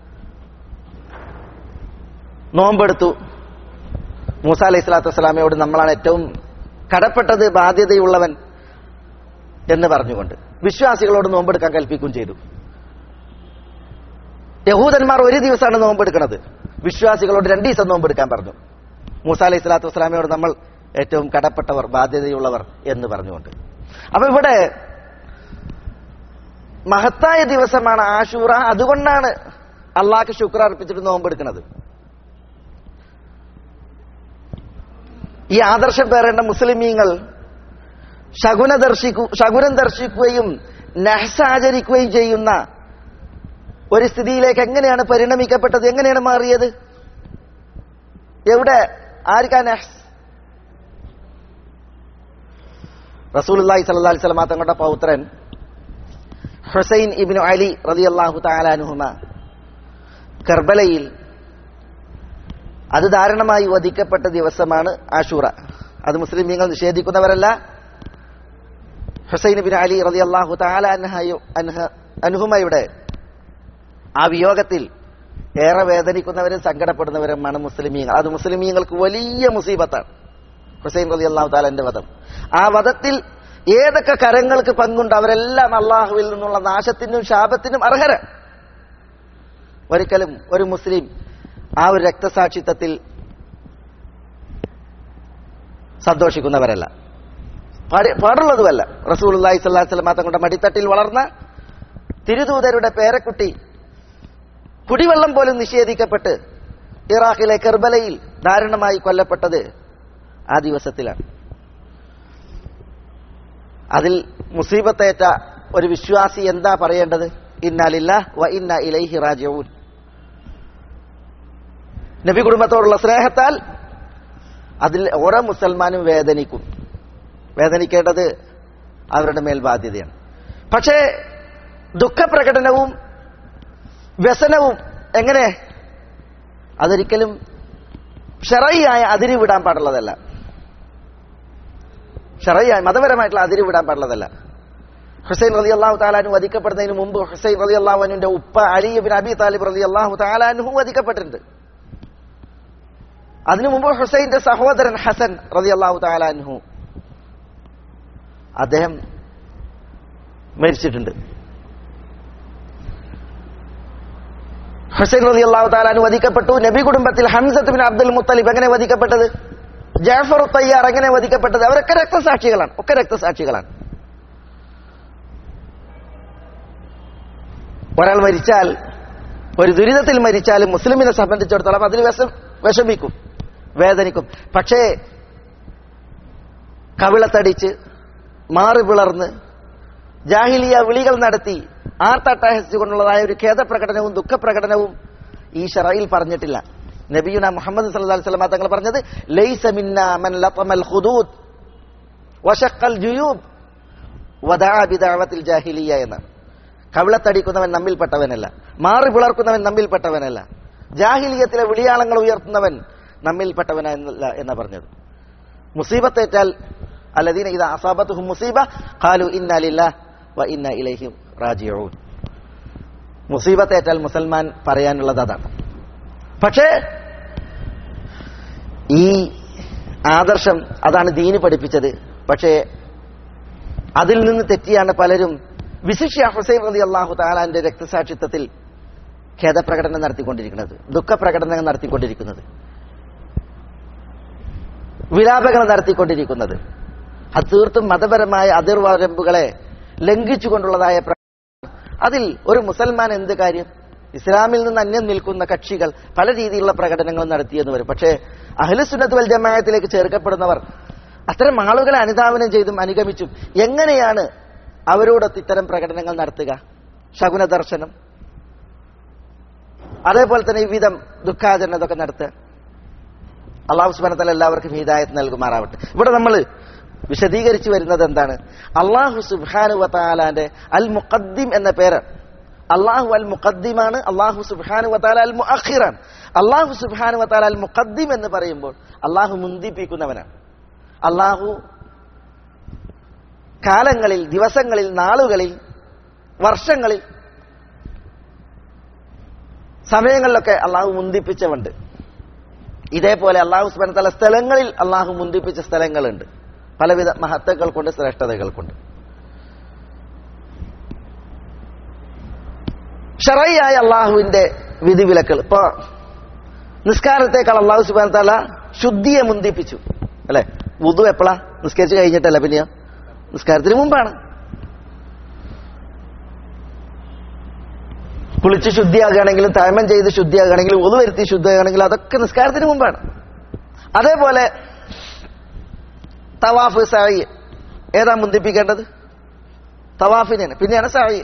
നോമ്പെടുത്തു മൂസ അലൈഹി സ്വലാത്തു വസ്സലാമയോട് നമ്മളാണ് ഏറ്റവും കടപ്പെട്ടത് ബാധ്യതയുള്ളവൻ എന്ന് പറഞ്ഞുകൊണ്ട് വിശ്വാസികളോട് നോമ്പെടുക്കാൻ കൽപ്പിക്കുകയും ചെയ്തു യഹൂദന്മാർ ഒരു ദിവസമാണ് നോമ്പെടുക്കുന്നത് വിശ്വാസികളോട് രണ്ട് ദിവസം നോമ്പെടുക്കാൻ പറഞ്ഞു മൂസ അലൈഹി സ്വലാത്തു വസ്സലാമയോട് നമ്മൾ ഏറ്റവും കടപ്പെട്ടവർ ബാധ്യതയുള്ളവർ എന്ന് പറഞ്ഞുകൊണ്ട് അപ്പൊ ഇവിടെ മഹത്തായ ദിവസമാണ് ആശൂറ അതുകൊണ്ടാണ് അള്ളാഹ്ക്ക് ശുക്ര അർപ്പിച്ചിട്ട് നോമ്പെടുക്കുന്നത് ഈ ആദർശം പേരേണ്ട മുസ്ലിമീങ്ങൾ ശകുന ദർശിക്കു ശകുനം ദർശിക്കുകയും നഹ്സ ആചരിക്കുകയും ചെയ്യുന്ന ഒരു സ്ഥിതിയിലേക്ക് എങ്ങനെയാണ് പരിണമിക്കപ്പെട്ടത് എങ്ങനെയാണ് മാറിയത് എവിടെ ആർക്കാ നഹ്സ് റസൂലുള്ളാഹി സ്വല്ലല്ലാഹി അലൈഹി വസല്ലം തങ്ങളുടെ പൗത്രൻ ഹുസൈൻ ഇബ്നു അലി റളിയല്ലാഹു തആല അൻഹുമ കർബലയിൽ അത് ദാരുണമായി വധിക്കപ്പെട്ട ദിവസമാണ് ആഷൂറ അത് മുസ്ലിമീങ്ങൾ നിഷേധിക്കുന്നവരല്ല ഹുസൈൻ ബിൻ അലി റളിയല്ലാഹു തആല അൻഹയു അൻഹ അൻഹുമയുടെ ആ വിയോഗത്തിൽ ഏറെ വേദനിക്കുന്നവരും സങ്കടപ്പെടുന്നവരുമാണ് മുസ്ലിമീങ്ങൾ അത് മുസ്ലിമീങ്ങൾക്ക് വലിയ മുസീബത്താണ് ഹുസൈൻ റലി അള്ളാഹു താലന്റെ വധം ആ വധത്തിൽ ഏതൊക്കെ കരങ്ങൾക്ക് പങ്കുണ്ട് അവരെല്ലാം അള്ളാഹുവിൽ നിന്നുള്ള നാശത്തിനും ശാപത്തിനും അർഹര ഒരിക്കലും ഒരു മുസ്ലിം ആ ഒരു രക്തസാക്ഷിത്വത്തിൽ സന്തോഷിക്കുന്നവരല്ല പാടി- പാടുള്ളതുമല്ല റസൂൽ അള്ളാഹി സ്വല്ലാ വസ്ലം തങ്ങളുടെ മടിത്തട്ടിൽ വളർന്ന തിരുദൂതരുടെ പേരക്കുട്ടി കുടിവെള്ളം പോലും നിഷേധിക്കപ്പെട്ട് ഇറാഖിലെ കെർബലയിൽ ദാരുണമായി കൊല്ലപ്പെട്ടത് ആ ദിവസത്തിലാണ് അതിൽ മുസീബത്തേറ്റ ഒരു വിശ്വാസി എന്താ പറയേണ്ടത് ഇന്നാലില്ല വ ഇന്ന ഇലൈഹി റാജിഊൻ നബി കുടുംബത്തോടുള്ള സ്നേഹത്താൽ അതിൽ ഓരോ മുസൽമാനും വേദനിക്കും വേദനിക്കേണ്ടത് അവരുടെ മേൽ ബാധ്യതയാണ് പക്ഷേ ദുഃഖപ്രകടനവും വ്യസനവും എങ്ങനെ അതൊരിക്കലും ഷറയായ അതിരി വിടാൻ പാടുള്ളതല്ല ഷറയായ മതപരമായിട്ടുള്ള അതിരി വിടാൻ പാടുള്ളതല്ല ഹുസൈൻ റലി അള്ളാഹു താലാനു വധിക്കപ്പെടുന്നതിന് മുമ്പ് ഹുസൈൻ റലി അള്ളാഹുവിന്റെ ഉപ്പ അലി ബിൻ അബി താലിബ് റലി അള്ളാഹു താലാനുഹു വധിക്കപ്പെട്ടിട്ടുണ്ട് അതിനു മുമ്പ് ഹുസൈന്റെ സഹോദരൻ ഹസൻ റലി അള്ളാഹു താലാൻഹു അദ്ദേഹം മരിച്ചിട്ടുണ്ട് ഹുസൈൻ റലി അള്ളാഹു താലാനു വധിക്കപ്പെട്ടു നബി കുടുംബത്തിൽ ഹംസത്ത് ബിൻ അബ്ദുൽ മുത്തലിബ് എങ്ങനെ വധിക്കപ്പെട്ടത് ജാഫർ തയ്യാർ എങ്ങനെ വധിക്കപ്പെട്ടത് അവരൊക്കെ രക്തസാക്ഷികളാണ് ഒക്കെ രക്തസാക്ഷികളാണ് ഒരാൾ മരിച്ചാൽ ഒരു ദുരിതത്തിൽ മരിച്ചാലും മുസ്ലിമിനെ സംബന്ധിച്ചിടത്തോളം അതിൽ വിഷം വിഷമിക്കും വേദനിക്കും പക്ഷേ കവിളത്തടിച്ച് മാറി പിളർന്ന് ജാഹിലിയ വിളികൾ നടത്തി ആർത്തട്ടഹസിച്ചുകൊണ്ടുള്ളതായ ഒരു ഖേദപ്രകടനവും ദുഃഖപ്രകടനവും ഈ ഷറയിൽ പറഞ്ഞിട്ടില്ല നബിയുന മുഹമ്മദ് സല്ലല്ലാഹു അലൈഹി വസല്ലം തങ്ങൾ പറഞ്ഞത് ലൈസ മിന്ന മൻ ലതമൽ ഖുദൂദ് വശഖൽ ജുയൂബ് വദഅ ബിദഅവത്തിൽ ജാഹിലിയ എന്നാണ് കവിളത്തടിക്കുന്നവൻ നമ്മിൽപ്പെട്ടവനല്ല മാറി പിളർക്കുന്നവൻ നമ്മിൽപ്പെട്ടവനല്ല ജാഹിലിയത്തിലെ വിളിയാളങ്ങൾ ഉയർത്തുന്നവൻ നമ്മിൽപ്പെട്ടവനല്ല എന്നാ പറഞ്ഞത് മുസീബത്തേറ്റാൽ അല്ലദീന ഇത് അസാബത്തുഹും മുസീബ ഖാലു ഇന്ന ലില്ലാഹ് വ ഇന്ന ഇലൈഹി റാജിഊൻ മുസീബത്തേറ്റാൽ മുസൽമാൻ പറയാനുള്ളത് അതാണ് പക്ഷേ ഈ ആദർശം അതാണ് ദീന് പഠിപ്പിച്ചത് പക്ഷേ അതിൽ നിന്ന് തെറ്റിയാണ് പലരും വിശിഷ്യ ഹുസൈൻ റതി അള്ളാഹു താലാന്റെ രക്തസാക്ഷിത്വത്തിൽ ഖേദപ്രകടനം നടത്തിക്കൊണ്ടിരിക്കുന്നത് ദുഃഖപ്രകടനങ്ങൾ നടത്തിക്കൊണ്ടിരിക്കുന്നത് വിലാപങ്ങൾ നടത്തിക്കൊണ്ടിരിക്കുന്നത് അത് തീർത്തും മതപരമായ അതിർവരമ്പുകളെ ലംഘിച്ചുകൊണ്ടുള്ളതായ പ്ര- അതിൽ ഒരു മുസൽമാൻ എന്ത് കാര്യം ഇസ്ലാമിൽ നിന്ന് അന്യം നിൽക്കുന്ന കക്ഷികൾ പല രീതിയിലുള്ള പ്രകടനങ്ങൾ നടത്തിയെന്ന് വരും പക്ഷേ അഹ്ലുസുന്നത്ത് വൽ ജമായത്തിലേക്ക് ചേർക്കപ്പെടുന്നവർ അത്തരം ആളുകളെ അനുധാവനം ചെയ്തും അനുഗമിച്ചും എങ്ങനെയാണ് അവരോടൊത്ത് ഇത്തരം പ്രകടനങ്ങൾ നടത്തുക ശകുന ദർശനം അതേപോലെ തന്നെ വിവിധം ദുഃഖാചരണം ഇതൊക്കെ നടത്തുക അള്ളാഹു സുബാനത്തല എല്ലാവർക്കും ഹിദായത്ത് നൽകുമാറാവട്ടെ ഇവിടെ നമ്മൾ വിശദീകരിച്ചു വരുന്നത് എന്താണ് അള്ളാഹു സുബാനു വത്താലാന്റെ അൽ മുഖദ്ദിം എന്ന പേര് അള്ളാഹു അൽ മുഖദ്ദിമാണ് അള്ളാഹു സുബാനു വത്താല അൽ മുഅഖിറാൻ അള്ളാഹു സുബാനു വത്താല അൽ മുഖദ്ദിം എന്ന് പറയുമ്പോൾ അള്ളാഹു മുന്തിപ്പിക്കുന്നവനാണ് അള്ളാഹു കാലങ്ങളിൽ ദിവസങ്ങളിൽ നാളുകളിൽ വർഷങ്ങളിൽ സമയങ്ങളിലൊക്കെ അള്ളാഹു മുന്തിപ്പിച്ചവുണ്ട് ഇതേപോലെ അള്ളാഹു സുബാന തല സ്ഥലങ്ങളിൽ അള്ളാഹു മുന്തിപ്പിച്ച സ്ഥലങ്ങളുണ്ട് പലവിധ മഹത്വങ്ങൾ കൊണ്ട് ശ്രേഷ്ഠതകൾ കൊണ്ട് ഷറയായ അള്ളാഹുവിന്റെ വിധിവിലക്കൾ ഇപ്പൊ നിസ്കാരത്തേക്കാൾ അള്ളാഹു സുബാന തല ശുദ്ധിയെ മുന്തിപ്പിച്ചു അല്ലെ വുതു എപ്പോഴാ നിസ്കരിച്ച് കഴിഞ്ഞിട്ടല്ല പിന്നെയോ നിസ്കാരത്തിന് മുമ്പാണ് കുളിച്ച് ശുദ്ധിയാകുകയാണെങ്കിലും തയമം ചെയ്ത് ശുദ്ധിയാകുകയാണെങ്കിലും ഒതു വരുത്തി ശുദ്ധിയാകുകയാണെങ്കിലും അതൊക്കെ നിസ്കാരത്തിന് മുമ്പാണ് അതേപോലെ തവാഫ് സായി ഏതാ മുന്തിപ്പിക്കേണ്ടത് തവാഫിനാണ് പിന്നെയാണ് സായി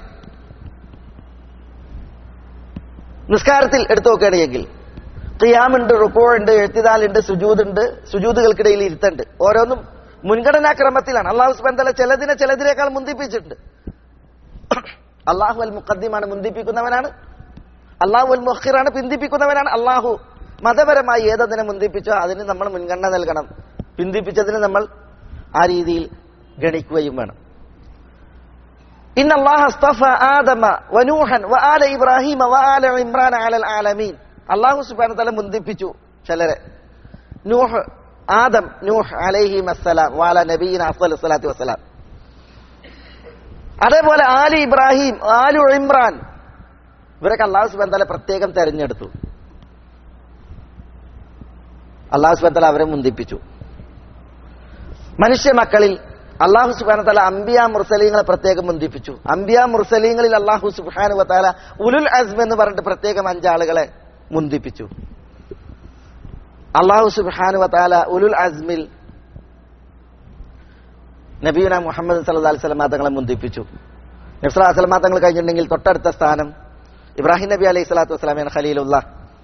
നിസ്കാരത്തിൽ എടുത്തു നോക്കുകയാണെങ്കിൽ ഖിയാമുണ്ട് റുക്കോഴുണ്ട് എഴുത്തിദാലുണ്ട് സുജൂദുണ്ട് സുജൂദുകൾക്കിടയിൽ ഇരുത്തുണ്ട് ഓരോന്നും മുൻഗണനാക്രമത്തിലാണ് അള്ളാഹു സുബാൻ തല ചിലതിനെ ചിലതിനേക്കാൾ മുന്തിപ്പിച്ചിട്ടുണ്ട് അള്ളാഹു അൽ മുഖദ്ദിമാണ് മുന്തിപ്പിക്കുന്നവനാണ് അള്ളാഹു അൽ മുഖിറാണ് പിന്തിപ്പിക്കുന്നവനാണ് അള്ളാഹു മതപരമായി ഏതതിനെ മുന്തിപ്പിച്ചോ അതിന് നമ്മൾ മുൻഗണന നൽകണം പിന്തിപ്പിച്ചതിന് നമ്മൾ ആ രീതിയിൽ ഗണിക്കുകയും വേണം ഇന്ന അല്ലാഹ അസ്തഫ ആദമ വനൂഹൻ വആല ഇബ്രാഹിമ വആല ഇമ്രാൻ അലൽ ആലമീൻ അല്ലാഹു സുബ്ഹാനഹു തആല മുന്തിപ്പിച്ചു ചിലരെ നൂഹ് ആദം നൂഹ് അലൈഹി അസ്സലാം വാല നബീന അഫ്ദലു സ്വലാത്തു വസ്സലാം അതേപോലെ ആലി ഇബ്രാഹിം ആലു ഇമ്രാൻ ഇവരൊക്കെ അള്ളാഹു സുബാൻ തല പ്രത്യേകം തെരഞ്ഞെടുത്തു അള്ളാഹു സുബാൻ തല അവരെ മുന്തിപ്പിച്ചു മനുഷ്യ മക്കളിൽ അള്ളാഹു സുബാന തല അംബിയ മുർസലീങ്ങളെ പ്രത്യേകം മുന്തിപ്പിച്ചു അംബിയ മുർസലീങ്ങളിൽ അള്ളാഹു സുബാനു വത്താല ഉലുൽ അസ്മ എന്ന് പറഞ്ഞിട്ട് പ്രത്യേകം അഞ്ചാളുകളെ മുന്തിപ്പിച്ചു അള്ളാഹു സുബാനു വത്താല ഉലുൽ അസ്മിൽ നബീന മുഹമ്മദ് സല്ലാ സ്വലമാ തങ്ങളെ മുന്തിപ്പിച്ചു നബ്സലാ സ്വലമാ തങ്ങൾ കഴിഞ്ഞിട്ടുണ്ടെങ്കിൽ തൊട്ടടുത്ത സ്ഥാനം ഇബ്രാഹിം നബി അലൈഹി സ്വലാത്തു വസ്സലാമിയാണ് ഖലീലുള്ള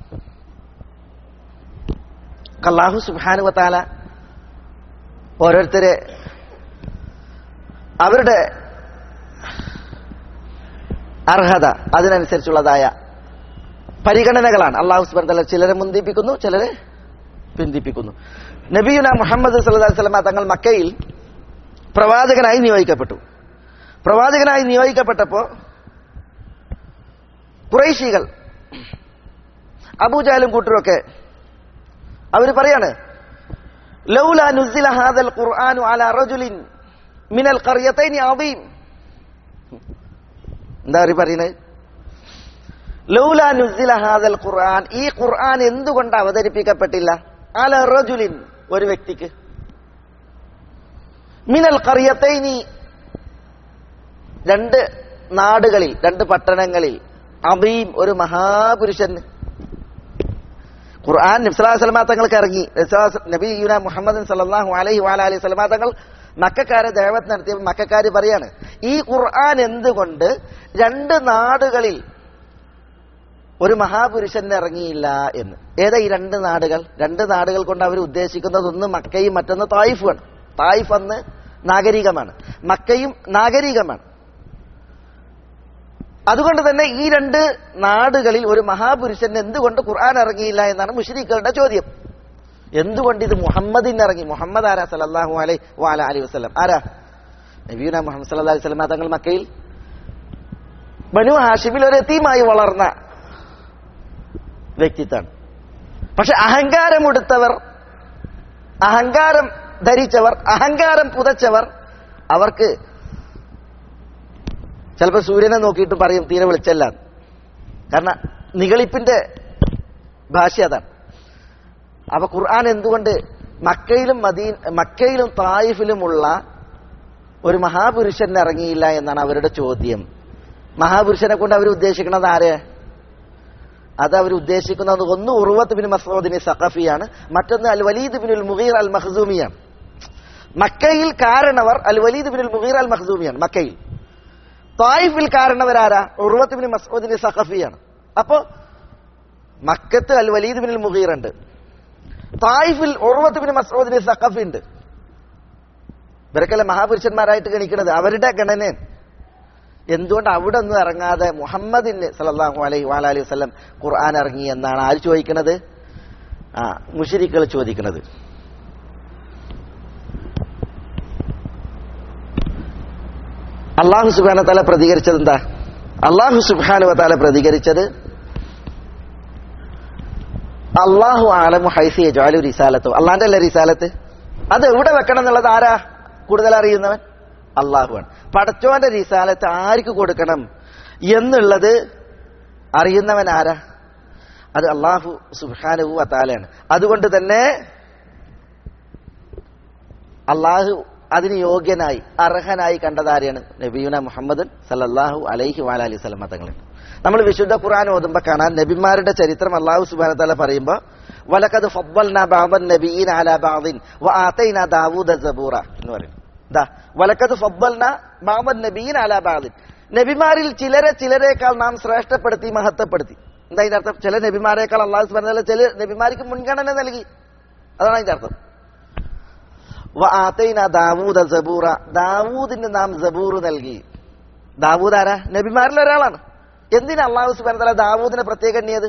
അള്ളാഹു സുബാനു വത്താല ഓരോരുത്തരെ അവരുടെ അർഹത അതിനനുസരിച്ചുള്ളതായ പരിഗണനകളാണ് അള്ളാഹു സുബാൻ തല ചിലരെ മുന്തിപ്പിക്കുന്നു ചിലരെ പിന്തിപ്പിക്കുന്നു നബീന മുഹമ്മദ് സല്ലാ സ്വലമ തങ്ങൾ മക്കയിൽ പ്രവാചകനായി നിയോഗിക്കപ്പെട്ടു പ്രവാചകനായി നിയോഗിക്കപ്പെട്ടപ്പോ കുറേശികൾ അബൂജാലും കൂട്ടരൊക്കെ അവര് പറയാണ് ലൗല നുസില ഹാദൽ ഖുർആനു അല റജുലിൻ മിനൽ ഖറിയതൈനി അദീം എന്താ അവര് പറയുന്നത് ലൗല നുസില ഹാദൽ ഖുർആൻ ഈ ഖുർആൻ എന്തുകൊണ്ട് അവതരിപ്പിക്കപ്പെട്ടില്ല അല റജുലിൻ ഒരു വ്യക്തിക്ക് മിനൽ കറിയത്തൈനി രണ്ട് നാടുകളിൽ രണ്ട് പട്ടണങ്ങളിൽ അബീം ഒരു മഹാപുരുഷൻ ഖുർആൻ നബ്സലാ സ്വലമാ തങ്ങൾക്ക് ഇറങ്ങി നബി യുന മുഹമ്മദ് സല്ലാഹു അലഹി വാല അലൈഹി സ്വലമാ തങ്ങൾ മക്കാരെ ദേവത്ത് നടത്തിയപ്പോൾ മക്കാര് പറയാണ് ഈ ഖുർആൻ എന്തുകൊണ്ട് രണ്ട് നാടുകളിൽ ഒരു മഹാപുരുഷൻ ഇറങ്ങിയില്ല എന്ന് ഏതാ ഈ രണ്ട് നാടുകൾ രണ്ട് നാടുകൾ കൊണ്ട് അവർ ഉദ്ദേശിക്കുന്നത് ഒന്ന് മക്കയും മറ്റൊന്ന് തായിഫുമാണ് തായിഫ് അന്ന് നാഗരികമാണ് മക്കയും നാഗരികമാണ് അതുകൊണ്ട് തന്നെ ഈ രണ്ട് നാടുകളിൽ ഒരു മഹാപുരുഷൻ എന്തുകൊണ്ട് ഖുർആൻ ഇറങ്ങിയില്ല എന്നാണ് മുഷരിക്കളുടെ ചോദ്യം എന്തുകൊണ്ട് ഇത് മുഹമ്മദിന് ഇറങ്ങി മുഹമ്മദ് ആരാ സലല്ലാഹു അലൈ വാല അലി വസ്ലം ആരാ നബീന മുഹമ്മദ് സല്ലാ അലൈഹി സ്വലം തങ്ങൾ മക്കയിൽ ബനു ഹാഷിമിൽ ഒരു എത്തീമായി വളർന്ന വ്യക്തിത്വമാണ് പക്ഷെ അഹങ്കാരമെടുത്തവർ അഹങ്കാരം ധരിച്ചവർ അഹങ്കാരം പുതച്ചവർ അവർക്ക് ചിലപ്പോൾ സൂര്യനെ നോക്കിയിട്ട് പറയും തീരെ വെളിച്ചല്ല കാരണം നികളിപ്പിന്റെ ഭാഷ അതാണ് അപ്പൊ ഖുർആൻ എന്തുകൊണ്ട് മക്കയിലും മദീൻ മക്കയിലും തായിഫിലുമുള്ള ഒരു മഹാപുരുഷൻ ഇറങ്ങിയില്ല എന്നാണ് അവരുടെ ചോദ്യം മഹാപുരുഷനെ കൊണ്ട് അവർ ഉദ്ദേശിക്കുന്നത് ആരെ അത് അവർ ഉദ്ദേശിക്കുന്നത് ഒന്ന് ഉറുവത്ത് ബിൻ മസൂദിന് സഖഫിയാണ് മറ്റൊന്ന് അൽ വലീദ് ബിനുൽ മുഗീർ അൽ മഖ്സൂമിയാണ് മക്കയിൽ കാരണവർ അൽ വലീദ് ബിനുൽ മുഗീർ അൽ മഖ്സൂമിയാണ് മക്കയിൽ തായിഫിൽ കാരണവരാരാ ഉറുവത്ത് ബിൻ മസൂദിന് സഖഫിയാണ് അപ്പോ മക്കത്ത് അൽ വലീദ് ബിനുൽ മുഗീർ ഉണ്ട് തായിഫിൽ ഉറുവത്ത് ബിൻ മസൂദിന് സഖഫി ഉണ്ട് ഇവരൊക്കെയല്ലേ മഹാപുരുഷന്മാരായിട്ട് ഗണിക്കുന്നത് അവരുടെ ഗണനയാണ് എന്തുകൊണ്ട് അവിടെ ഒന്നും ഇറങ്ങാതെ മുഹമ്മദിന് സല്ലല്ലാഹു അലൈഹി വാലി വസ്ലം ഖുർആൻ ഇറങ്ങി എന്നാണ് ആര് ചോദിക്കുന്നത് ആ മുഷരിക്കൾ ചോദിക്കുന്നത് അള്ളാഹു സുബാന തല പ്രതികരിച്ചത് എന്താ അള്ളാഹു സുബാനു താല പ്രതികരിച്ചത് അള്ളാഹു ആലമു ഹൈസിയ ജാലു റിസാലത്തോ അള്ളാന്റെ അല്ലേ റിസാലത്ത് അത് എവിടെ വെക്കണം എന്നുള്ളത് ആരാ കൂടുതൽ അറിയുന്നവൻ അള്ളാഹുവാണ് പടച്ചോന്റെ റിസാലത്ത് ആർക്ക് കൊടുക്കണം എന്നുള്ളത് അറിയുന്നവൻ ആരാ അത് അള്ളാഹു സുബാനുവു അത്താലാണ് അതുകൊണ്ട് തന്നെ അള്ളാഹു അതിന് യോഗ്യനായി അർഹനായി കണ്ടതാരെയാണ് നബീന മുഹമ്മദ് സല്ലല്ലാഹു അലൈഹി വാലി സ്വലമ തങ്ങൾ നമ്മൾ വിശുദ്ധ ഖുർആൻ ഓതുമ്പോൾ കാണാൻ നബിമാരുടെ ചരിത്രം അള്ളാഹു സുബാന തല പറയുമ്പോൾ വലക്കത് ഫബ്ബൽന ബാബൻ നബീൻ അല ബാദിൻ വ ആതൈന ദാവൂദ സബൂറ എന്ന് പറയും ദാ വലക്കത് ഫബ്ബൽന ബാബൻ നബീൻ അല ബാദിൻ നബിമാരിൽ ചിലരെ ചിലരേക്കാൾ നാം ശ്രേഷ്ഠപ്പെടുത്തി മഹത്വപ്പെടുത്തി എന്താ അതിന്റെ അർത്ഥം ചില നബിമാരേക്കാൾ അള്ളാഹു സുബാന തല ചില നബിമാർക്ക് മുൻഗണന നൽകി അതാണ് അതിന്റെ അർത്ഥം ആത്തൈന ദാവൂദ സബൂറ ദാവൂദിന് നാം സബൂർ നൽകി ദാവൂദ് ആരാ നബിമാരിൽ ഒരാളാണ് എന്തിനാ അള്ളാഹു സുബാന തല ദാവൂദിനെ പ്രത്യേകം എണ്ണിയത്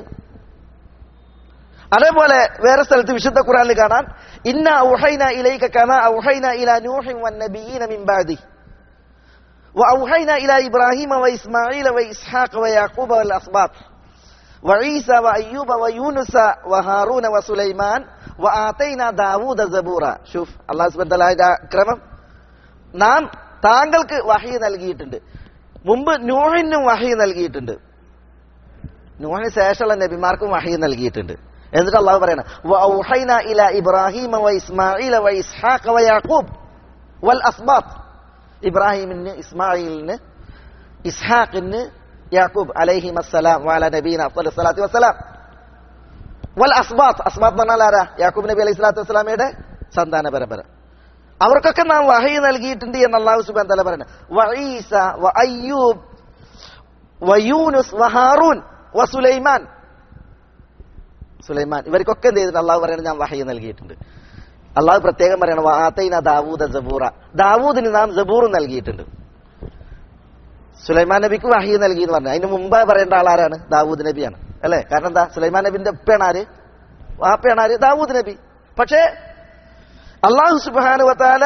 അതേപോലെ വേറെ സ്ഥലത്ത് വിശുദ്ധ ഖുറാനിൽ കാണാൻ ഇന്ന ഔഹൈന ഇലൈക കമ ഔഹൈന ഇല നൂഹിൻ വന്നബിയീന മിൻ ബഅദി وأوحينا إلى إبراهيم وإسماعيل وإسحاق ويعقوب والأسباط وعيسى وأيوب ويونس وهارون وسليمان وآتينا داوود زبورا شوف الله سبحانه وتعالى ക്രമം നാം താങ്കൾക്ക് വഹി നൽകിയിട്ടുണ്ട് മുമ്പ് നൂഹിനും വഹി നൽകിയിട്ടുണ്ട് നൂഹിന് ശേഷമുള്ള നബിമാർക്കും വഹി നൽകിയിട്ടുണ്ട് എന്നിട്ട് അള്ളാഹു പറയണം വൗഹൈന ഇല ഇബ്രാഹിം വ ഇസ്മായിൽ വ ഇസ്ഹാഖ് വ യാഖൂബ് വൽ അസ്ബാത്ത് ഇബ്രാഹിമിന് ഇസ്മായിലിന് ഇസ്ഹാഖിന് യാക്കൂബ് അലൈഹി അസ്സലാം വാല നബീന അഫ്ദൽ സ്വലാത്തു വസ്സലാം വൽ അസ്ബാത്ത് അസ്ബാത്ത് പറഞ്ഞാൽ ആരാ യാക്കൂബ് നബി അലൈഹി സ്വലാത്തു വസ്സലാമയുടെ സന്താന പരമ്പര അവർക്കൊക്കെ നാം വഹി നൽകിയിട്ടുണ്ട് എന്ന് അള്ളാഹു സുബാൻ തല പറയുന്നത് വഈസ വ അയ്യൂബ് വ യൂനുസ് വ ഹാറൂൻ വ സുലൈമാൻ സുലൈമാൻ ഇവർക്കൊക്കെ എന്ത് ചെയ്തിട്ട് അള്ളാഹു പറയുന്നത് ഞാൻ വഹി നൽകിയിട്ടുണ്ട് അള്ളാഹു പ്രത്യേകം പറയണം വാത്തൈന ദാവൂദ ജബൂറ ദാവൂദിന് നാം ജബൂർ നൽകിയിട്ടുണ്ട് സുലൈമാൻ നബിക്ക് വഹി നൽകി എന്ന് പറഞ്ഞു അതിന് മുമ്പ് പറയേണ്ട ആളാരാണ് ദാവൂദ് നബിയാണ് അല്ലെ കാരണം എന്താ സുലൈമാൻ നബിന്റെ ഉപ്പയാണ് ആര് വാപ്പയാണ് ആര് ദാവൂദ് നബി പക്ഷേ അള്ളാഹു സുബാനു വത്താല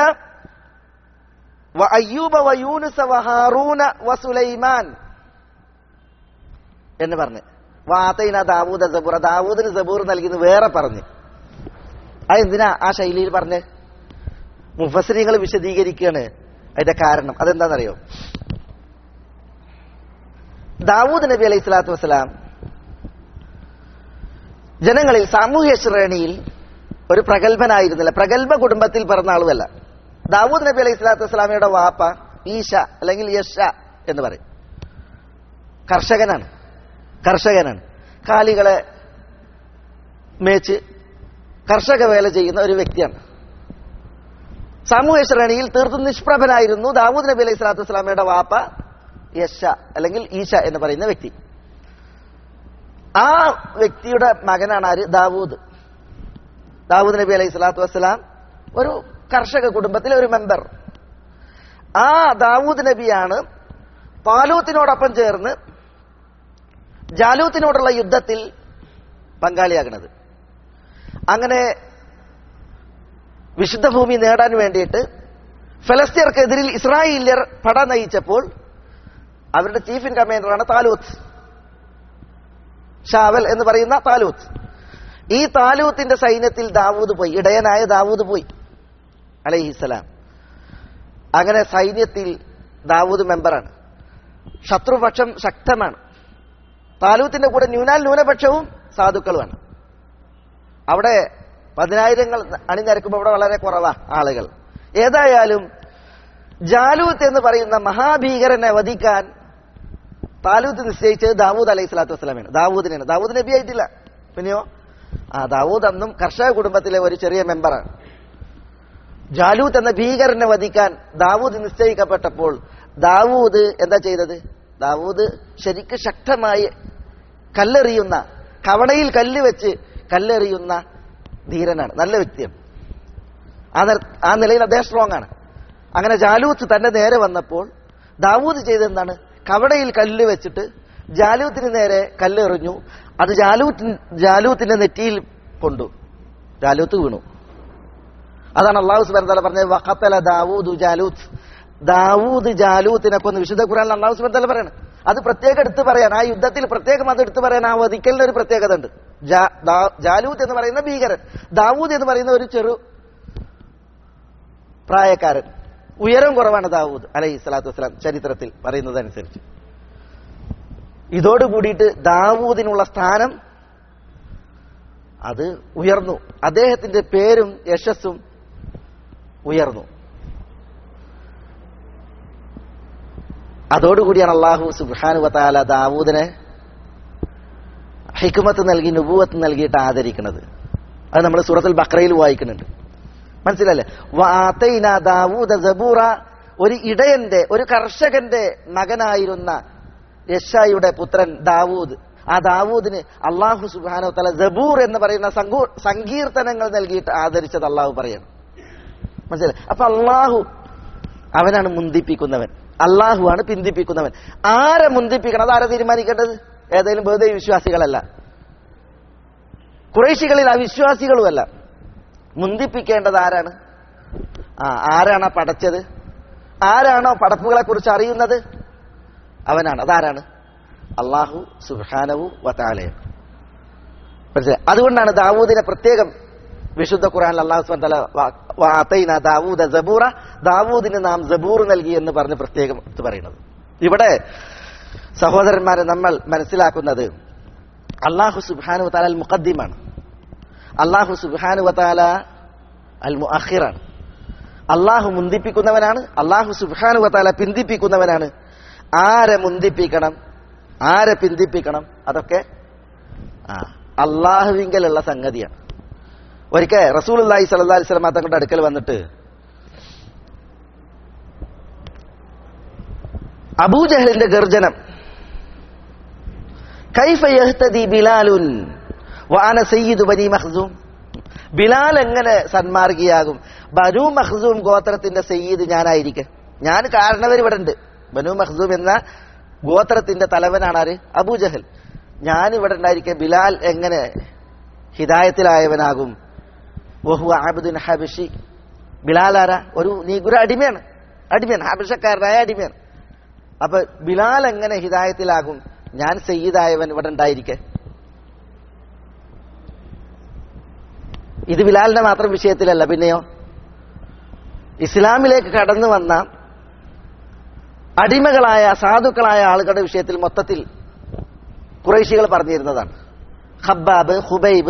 വ അയ്യൂബ വ യൂനുസ വ ഹാറൂന വ സുലൈമാൻ എന്ന് പറഞ്ഞു വാത്തൈന ദാവൂദ ജബൂറ ദാവൂദിന് ജബൂർ നൽകിയെന്ന് വേറെ പറഞ്ഞു അതെന്തിനാ ആ ശൈലിയിൽ പറഞ്ഞ് മുഫസരികൾ വിശദീകരിക്കുകയാണ് അതിന്റെ കാരണം അതെന്താണെന്നറിയോ ദാവൂദ് നബി അലൈഹി സ്വലാത്തു വസ്സലാം ജനങ്ങളിൽ സാമൂഹ്യ ശ്രേണിയിൽ ഒരു പ്രഗത്ഭനായിരുന്നില്ല പ്രഗത്ഭ കുടുംബത്തിൽ പിറന്ന ആളുമല്ല ദാവൂദ് നബി അലൈഹി സ്വലാത്തു വസ്സലാമയുടെ വാപ്പ ഈശ അല്ലെങ്കിൽ യഷ എന്ന് പറയും കർഷകനാണ് കർഷകനാണ് കാലികളെ മേച്ച് കർഷക വേല ചെയ്യുന്ന ഒരു വ്യക്തിയാണ് സാമൂഹ്യ ശ്രേണിയിൽ തീർത്തും നിഷ്പ്രഭനായിരുന്നു ദാവൂദ് നബി അലൈഹി സ്വലാത്തു വസ്സലാമയുടെ വാപ്പ യശ അല്ലെങ്കിൽ ഈശ എന്ന് പറയുന്ന വ്യക്തി ആ വ്യക്തിയുടെ മകനാണ് ആര് ദാവൂദ് ദാവൂദ് നബി അലൈഹി സ്വലാത്തു വസ്സലാം ഒരു കർഷക കുടുംബത്തിലെ ഒരു മെമ്പർ ആ ദാവൂദ് നബിയാണ് പാലൂത്തിനോടൊപ്പം ചേർന്ന് ജാലൂത്തിനോടുള്ള യുദ്ധത്തിൽ പങ്കാളിയാകുന്നത് അങ്ങനെ വിശുദ്ധ ഭൂമി നേടാൻ വേണ്ടിയിട്ട് ഫലസ്തീർക്കെതിരിൽ ഇസ്രായേലിയർ പട നയിച്ചപ്പോൾ അവരുടെ ചീഫ് ഇൻ കമാൻഡറാണ് താലൂത്ത് ഷാവൽ എന്ന് പറയുന്ന താലൂത്ത് ഈ താലൂത്തിന്റെ സൈന്യത്തിൽ ദാവൂദ് പോയി ഇടയനായ ദാവൂദ് പോയി അലൈഹിസ്സലാം അങ്ങനെ സൈന്യത്തിൽ ദാവൂദ് മെമ്പറാണ് ശത്രുപക്ഷം ശക്തമാണ് താലൂത്തിന്റെ കൂടെ ന്യൂനാൽ ന്യൂനപക്ഷവും സാധുക്കളുമാണ് അവിടെ പതിനായിരങ്ങൾ അണിനിരക്കുമ്പോൾ അവിടെ വളരെ കുറവാ ആളുകൾ ഏതായാലും ജാലൂത്ത് എന്ന് പറയുന്ന മഹാഭീകരനെ വധിക്കാൻ താലൂത്ത് നിശ്ചയിച്ചത് ദാവൂദ് അലൈഹി സ്വലാത്തു വസ്സലാമാണ് ദാവൂദിനാണ് ദാവൂദ് നബി ആയിട്ടില്ല പിന്നെയോ ആ ദാവൂദ് അന്നും കർഷക കുടുംബത്തിലെ ഒരു ചെറിയ മെമ്പറാണ് ജാലൂത്ത് എന്ന ഭീകരനെ വധിക്കാൻ ദാവൂദ് നിശ്ചയിക്കപ്പെട്ടപ്പോൾ ദാവൂദ് എന്താ ചെയ്തത് ദാവൂദ് ശരിക്ക് ശക്തമായി കല്ലെറിയുന്ന കവണയിൽ കല്ല് വെച്ച് കല്ലെറിയുന്ന ധീരനാണ് നല്ല വ്യക്തിയാണ് ആ നില- ആ നിലയിൽ അദ്ദേഹം സ്ട്രോങ് ആണ് അങ്ങനെ ജാലൂത്ത് തന്റെ നേരെ വന്നപ്പോൾ ദാവൂദ് ചെയ്തെന്താണ് കവടയിൽ കല്ല് വെച്ചിട്ട് ജാലൂത്തിന് നേരെ കല്ലെറിഞ്ഞു അത് ജാലൂത്തി ജാലൂത്തിന്റെ നെറ്റിയിൽ കൊണ്ടു ജാലൂത്ത് വീണു അതാണ് അള്ളാഹു സുബാൻ തല പറഞ്ഞത് വഖത്തല ദാവൂദ് ജാലൂത്ത് ദാവൂദ് ജാലൂത്തിനെ കൊന്ന് വിശുദ്ധ ഖുറാൻ അള്ളാഹു സുബാൻ തല പറയണം അത് പ്രത്യേകം എടുത്തു പറയാൻ ആ യുദ്ധത്തിൽ പ്രത്യേകം അത് എടുത്തു പറയാൻ ആ വധിക്കലിന് ഒരു പ്രത്യേകത ഉണ്ട് ജാ- ദാ- ജാലൂത്ത് എന്ന് പറയുന്ന ഭീകരൻ ദാവൂദ് എന്ന് പറയുന്ന ഒരു ചെറു പ്രായക്കാരൻ ഉയരം കുറവാണ് ദാവൂദ് അലൈഹി സ്വലാത്തു വസ്സലാം ചരിത്രത്തിൽ പറയുന്നതനുസരിച്ച് ഇതോട് കൂടിയിട്ട് ദാവൂദിനുള്ള സ്ഥാനം അത് ഉയർന്നു അദ്ദേഹത്തിന്റെ പേരും യശസ്സും ഉയർന്നു അതോടുകൂടിയാണ് അള്ളാഹു സുബാനു വത്താല ദാവൂദിനെ ഹിക്കുമത്ത് നൽകി നുബൂവത്ത് നൽകിയിട്ട് ആദരിക്കുന്നത് അത് നമ്മൾ സൂറത്തുൽ ബക്രയിൽ വായിക്കുന്നുണ്ട് മനസ്സിലല്ലേ വാതൈന ദാവൂദ സബൂറ ഒരു ഇടയന്റെ ഒരു കർഷകന്റെ മകനായിരുന്ന യശായിയുടെ പുത്രൻ ദാവൂദ് ആ ദാവൂദിന് അള്ളാഹു സുബാനോ തല ജബൂർ എന്ന് പറയുന്ന സങ്കൂ- സങ്കീർത്തനങ്ങൾ നൽകിയിട്ട് ആദരിച്ചത് അള്ളാഹു പറയണം മനസ്സിലായി അപ്പൊ അള്ളാഹു അവനാണ് മുന്തിപ്പിക്കുന്നവൻ അള്ളാഹു ആണ് പിന്തിപ്പിക്കുന്നവൻ ആരെ മുന്തിപ്പിക്കണം അതാരെ തീരുമാനിക്കേണ്ടത് ഏതെങ്കിലും ബഹുദൈവ വിശ്വാസികളല്ല കുറേശികളിൽ അവിശ്വാസികളുമല്ല മുന്തിപ്പിക്കേണ്ടത് ആരാണ് ആ ആരാണ് ആ പടച്ചത് ആരാണോ പടപ്പുകളെ കുറിച്ച് അറിയുന്നത് അവനാണ് അതാരാണ് അള്ളാഹു സുബാനവു വത്താലയും മനസ്സിലായി അതുകൊണ്ടാണ് ദാവൂദിനെ പ്രത്യേകം വിശുദ്ധ ഖുർആൻ അള്ളാഹു സുബ്ഹാനഹു വ തആല വ- വഅതൈന ദാവൂദ സബൂറ ദാവൂദിന് നാം സബൂർ നൽകി എന്ന് പറഞ്ഞ് പ്രത്യേകം എടുത്ത് പറയുന്നത് ഇവിടെ സഹോദരന്മാരെ നമ്മൾ മനസ്സിലാക്കുന്നത് അള്ളാഹു സുബാനു വതാല അൽ മുഖദ്ദിമാണ് അള്ളാഹു സുബാനു വതാല അൽ മുഅഖിറാണ് അള്ളാഹു മുന്തിപ്പിക്കുന്നവനാണ് അള്ളാഹു സുബാനു വതാല പിന്തിപ്പിക്കുന്നവനാണ് ആരെ മുന്തിപ്പിക്കണം ആരെ പിന്തിപ്പിക്കണം അതൊക്കെ ആ അള്ളാഹുവിങ്കലുള്ള സംഗതിയാണ് ഒരിക്കൽ റസൂൽ അള്ളാഹി സല്ലാ അലൈഹി സ്വലം തങ്ങളുടെ അടുക്കൽ വന്നിട്ട് അബൂജഹലിന്റെ ഗർജനം കൈഫ യഹ്തദി ബിലാലുൻ വാന സയ്യിദ് ബനി മഖ്സൂം ബിലാൽ എങ്ങനെ സന്മാർഗിയാകും ബനു മഖ്സൂം ഗോത്രത്തിന്റെ സയ്യിദ് ഞാനായിരിക്കെ ഞാൻ കാരണവർ ഇവിടെ ഉണ്ട് ബനു മഖ്സൂം എന്ന ഗോത്രത്തിന്റെ തലവനാണ് ആര് അബൂജഹൽ ഞാൻ ഇവിടെ ഉണ്ടായിരിക്കെ ബിലാൽ എങ്ങനെ ഹിദായത്തിലായവനാകും വഹു ആബുദുൻ ഹബിഷി ബിലാൽ ആരാ ഒരു നീഗുര അടിമയാണ് അടിമയാണ് ഹബിഷക്കാരനായ അടിമയാണ് അപ്പൊ ബിലാൽ എങ്ങനെ ഹിദായത്തിലാകും ഞാൻ സയ്യിദായവൻ ഇവിടെ ഉണ്ടായിരിക്കെ ഇത് ബിലാലിന്റെ മാത്രം വിഷയത്തിലല്ല പിന്നെയോ ഇസ്ലാമിലേക്ക് കടന്നു വന്ന അടിമകളായ സാധുക്കളായ ആളുകളുടെ വിഷയത്തിൽ മൊത്തത്തിൽ കുറേശികൾ പറഞ്ഞിരുന്നതാണ് ഹബ്ബാബ് ഹുബൈബ്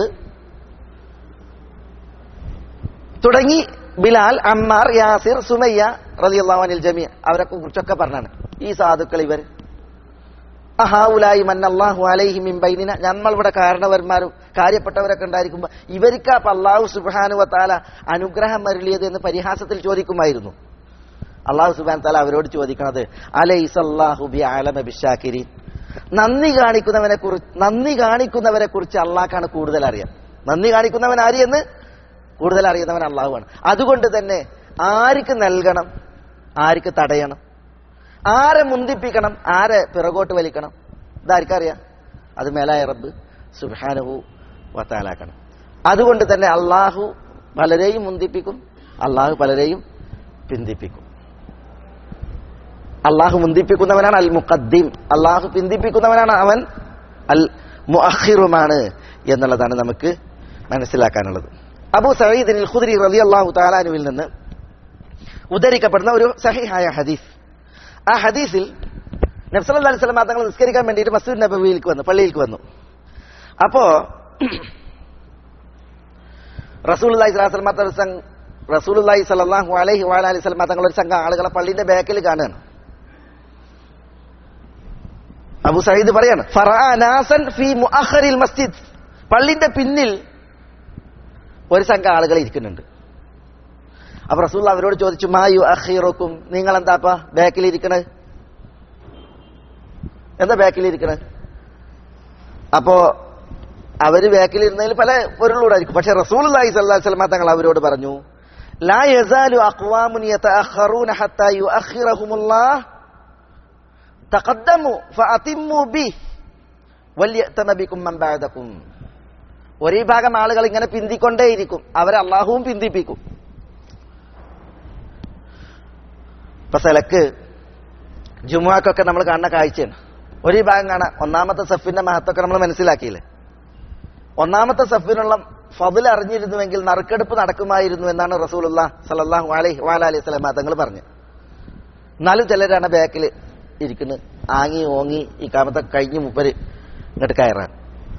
തുടങ്ങി ബിലാൽ അമ്മാർ യാസിർ സുമയ്യ റളിയല്ലാഹു ജമി അവരെ കുറിച്ചൊക്കെ പറഞ്ഞാണ് ഈ സാധുക്കൾ ഇവർ അഹാവുലായി മന്നല്ലാഹു അലൈഹി മിൻ ബൈനിന നമ്മൾ ഇവിടെ കാരണവന്മാരും കാര്യപ്പെട്ടവരൊക്കെ ഉണ്ടായിരിക്കുമ്പോൾ ഇവർക്ക് അപ്പൊ അള്ളാഹു സുബാനു വത്താല അനുഗ്രഹം അരുളിയത് എന്ന് പരിഹാസത്തിൽ ചോദിക്കുമായിരുന്നു അള്ളാഹു സുബാൻ താല അവരോട് ചോദിക്കണത് അലൈസല്ലാഹു ബി ആലമ ബിഷാക്കിരി നന്ദി കാണിക്കുന്നവനെ കുറിച്ച് നന്ദി കാണിക്കുന്നവരെ കുറിച്ച് അള്ളാഹ്ക്കാണ് കൂടുതൽ അറിയാം നന്ദി കാണിക്കുന്നവൻ ആര് എന്ന് കൂടുതൽ അറിയുന്നവൻ അള്ളാഹുവാണ് അതുകൊണ്ട് തന്നെ ആർക്ക് നൽകണം ആർക്ക് തടയണം ആരെ മുന്തിപ്പിക്കണം ആരെ പിറകോട്ട് വലിക്കണം ഇതാർക്കറിയാം അത് മേലായ റബ്ബ് സുബാനഹു വത്താലാക്കണം അതുകൊണ്ട് തന്നെ അള്ളാഹു പലരെയും മുന്തിപ്പിക്കും അള്ളാഹു പലരെയും പിന്തിപ്പിക്കും അള്ളാഹു മുന്തിപ്പിക്കുന്നവനാണ് അൽ മുഖദ്ദീം അള്ളാഹു പിന്തിപ്പിക്കുന്നവനാണ് അവൻ അൽ മുഅഖിറുമാണ് എന്നുള്ളതാണ് നമുക്ക് മനസ്സിലാക്കാനുള്ളത് അബൂ സഈദ് അൽ ഖുദ്രി റളിയല്ലാഹു തആലാനുവിൽ നിന്ന് ഉദ്ധരിക്കപ്പെടുന്ന ഒരു സഹിഹായ ഹദീസ് ആ ഹദീസിൽ നബ്സല്ലാ അലൈഹി സ്വലം തങ്ങൾ നിസ്കരിക്കാൻ വേണ്ടിയിട്ട് മസ്ജിദ് നബവിയിലേക്ക് വന്നു പള്ളിയിലേക്ക് വന്നു അപ്പോ റസൂലി സ്വലാസ്ലമ ഒരു സംഘ റസൂലി സലാഹു അലൈഹി അലൈഹി സ്വലമ തങ്ങൾ ഒരു സംഘം ആളുകളെ പള്ളിന്റെ ബാക്കിൽ കാണുകയാണ് അബു സയ്യിദ് പറയാണ് ഫറാനാസൻ ഫി മുഅഖറിൽ മസ്ജിദ് പള്ളിന്റെ പിന്നിൽ ഒരു സംഘം ആളുകൾ ഇരിക്കുന്നുണ്ട് അപ്പൊ റസൂൽ അവരോട് ചോദിച്ചു മായു അഖീറക്കും നിങ്ങൾ എന്താപ്പാ ബാക്കിൽ ഇരിക്കണത് എന്താ ബാക്കിൽ ഇരിക്കണത് അപ്പോ അവര് ബാക്കിൽ ഇരുന്നതിൽ പല പൊരുളൂടായിരിക്കും പക്ഷെ റസൂൽ അലൈഹി സ്വല്ലാ സ്വലമ തങ്ങൾ അവരോട് പറഞ്ഞു ലാ യസാലു അഖ്വാമുൻ യതഅഖറൂന ഹത്താ യുഅഖിറഹുമുല്ലാഹ് തഖദ്ദമു ഫഅതിമ്മു ബി വല്യഅതമ ബികും മൻ ബഅദകും ഒരേ ഭാഗം ആളുകൾ ഇങ്ങനെ പിന്തിക്കൊണ്ടേയിരിക്കും അവരെ അള്ളാഹുവും പിന്തിപ്പിക്കും ഇപ്പൊ സെലക്ക് ജുമുഅക്കൊക്കെ നമ്മൾ കാണുന്ന കാഴ്ചയാണ് ഒരു ഭാഗം കാണാം ഒന്നാമത്തെ സഫിന്റെ മഹത്വമൊക്കെ നമ്മൾ മനസ്സിലാക്കിയില്ലേ ഒന്നാമത്തെ സഫിനുള്ള ഫതിൽ അറിഞ്ഞിരുന്നുവെങ്കിൽ നറുക്കെടുപ്പ് നടക്കുമായിരുന്നു എന്നാണ് റസൂലുള്ള സലല്ലാഹു അലൈഹി വാല അലൈഹി സ്വലാം തങ്ങൾ പറഞ്ഞു എന്നാലും ചിലരാണ് ബാക്കിൽ ഇരിക്കുന്നത് ആങ്ങി ഓങ്ങി ഈ കാമത്തെ കഴിഞ്ഞ് മുപ്പര് ഇങ്ങോട്ട് കയറാൻ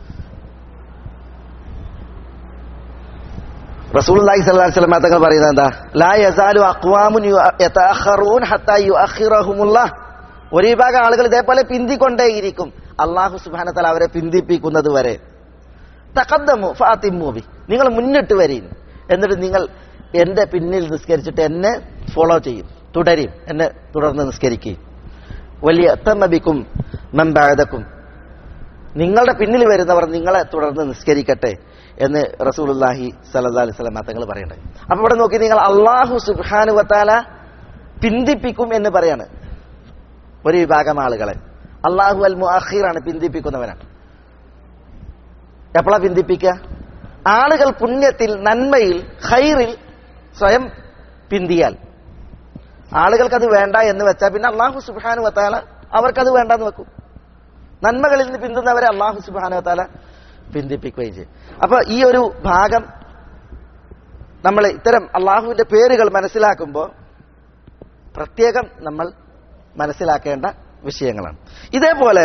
റസൂലുള്ളാഹി സ്വല്ലല്ലാഹി അലൈഹി വസല്ലം തങ്ങൾ പറയുന്നത് എന്താ ലാ യസാലു അഖ്വാമുൻ യതഅഖറൂൻ ഹത്താ യുഅഖിറഹുമുല്ലാഹ് ഒരു വിഭാഗം ആളുകൾ ഇതേപോലെ പിന്തിക്കൊണ്ടേയിരിക്കും അള്ളാഹു സുബ്ഹാനഹു തആല അവരെ പിന്തിപ്പിക്കുന്നത് വരെ തഖദ്ദമു ഫാത്തിമു ബി നിങ്ങൾ മുന്നിട്ട് വരീൻ എന്നിട്ട് നിങ്ങൾ എന്റെ പിന്നിൽ നിസ്കരിച്ചിട്ട് എന്നെ ഫോളോ ചെയ്യും തുടരും എന്നെ തുടർന്ന് നിസ്കരിക്കുകയും വലിയ തമ്മബിക്കും മെമ്പാഴതക്കും നിങ്ങളുടെ പിന്നിൽ വരുന്നവർ നിങ്ങളെ തുടർന്ന് നിസ്കരിക്കട്ടെ എന്ന് റസൂലുല്ലാഹി സല്ലല്ലാഹി അലൈഹി വസല്ലം തങ്ങൾ പറയണ്ടേ അപ്പൊ ഇവിടെ നോക്കി നിങ്ങൾ അള്ളാഹു സുബ്ഹാനു വതാല പിന്തിപ്പിക്കും എന്ന് പറയാണ് ഒരു വിഭാഗം ആളുകളെ അള്ളാഹു അൽ മുഅഖിറാണ് പിന്തിപ്പിക്കുന്നവനാണ് എപ്പോഴാ പിന്തിപ്പിക്കുക ആളുകൾ പുണ്യത്തിൽ നന്മയിൽ ഖൈറിൽ സ്വയം പിന്തിയാൽ ആളുകൾക്കത് വേണ്ട എന്ന് വെച്ചാൽ പിന്നെ അള്ളാഹു സുബാനു വത്താല അവർക്കത് വേണ്ടെന്ന് വെക്കും നന്മകളിൽ നിന്ന് പിന്തുന്നവരെ അള്ളാഹു സുബാനു വത്താല പിന്തിപ്പിക്കുകയും ചെയ്യും അപ്പൊ ഈ ഒരു ഭാഗം നമ്മൾ ഇത്തരം അള്ളാഹുവിന്റെ പേരുകൾ മനസ്സിലാക്കുമ്പോൾ പ്രത്യേകം നമ്മൾ മനസ്സിലാക്കേണ്ട വിഷയങ്ങളാണ് ഇതേപോലെ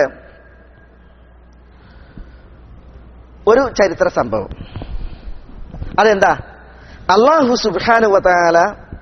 ഒരു ചരിത്ര സംഭവം അതെന്താ അള്ളാഹു സുബാനു വതാല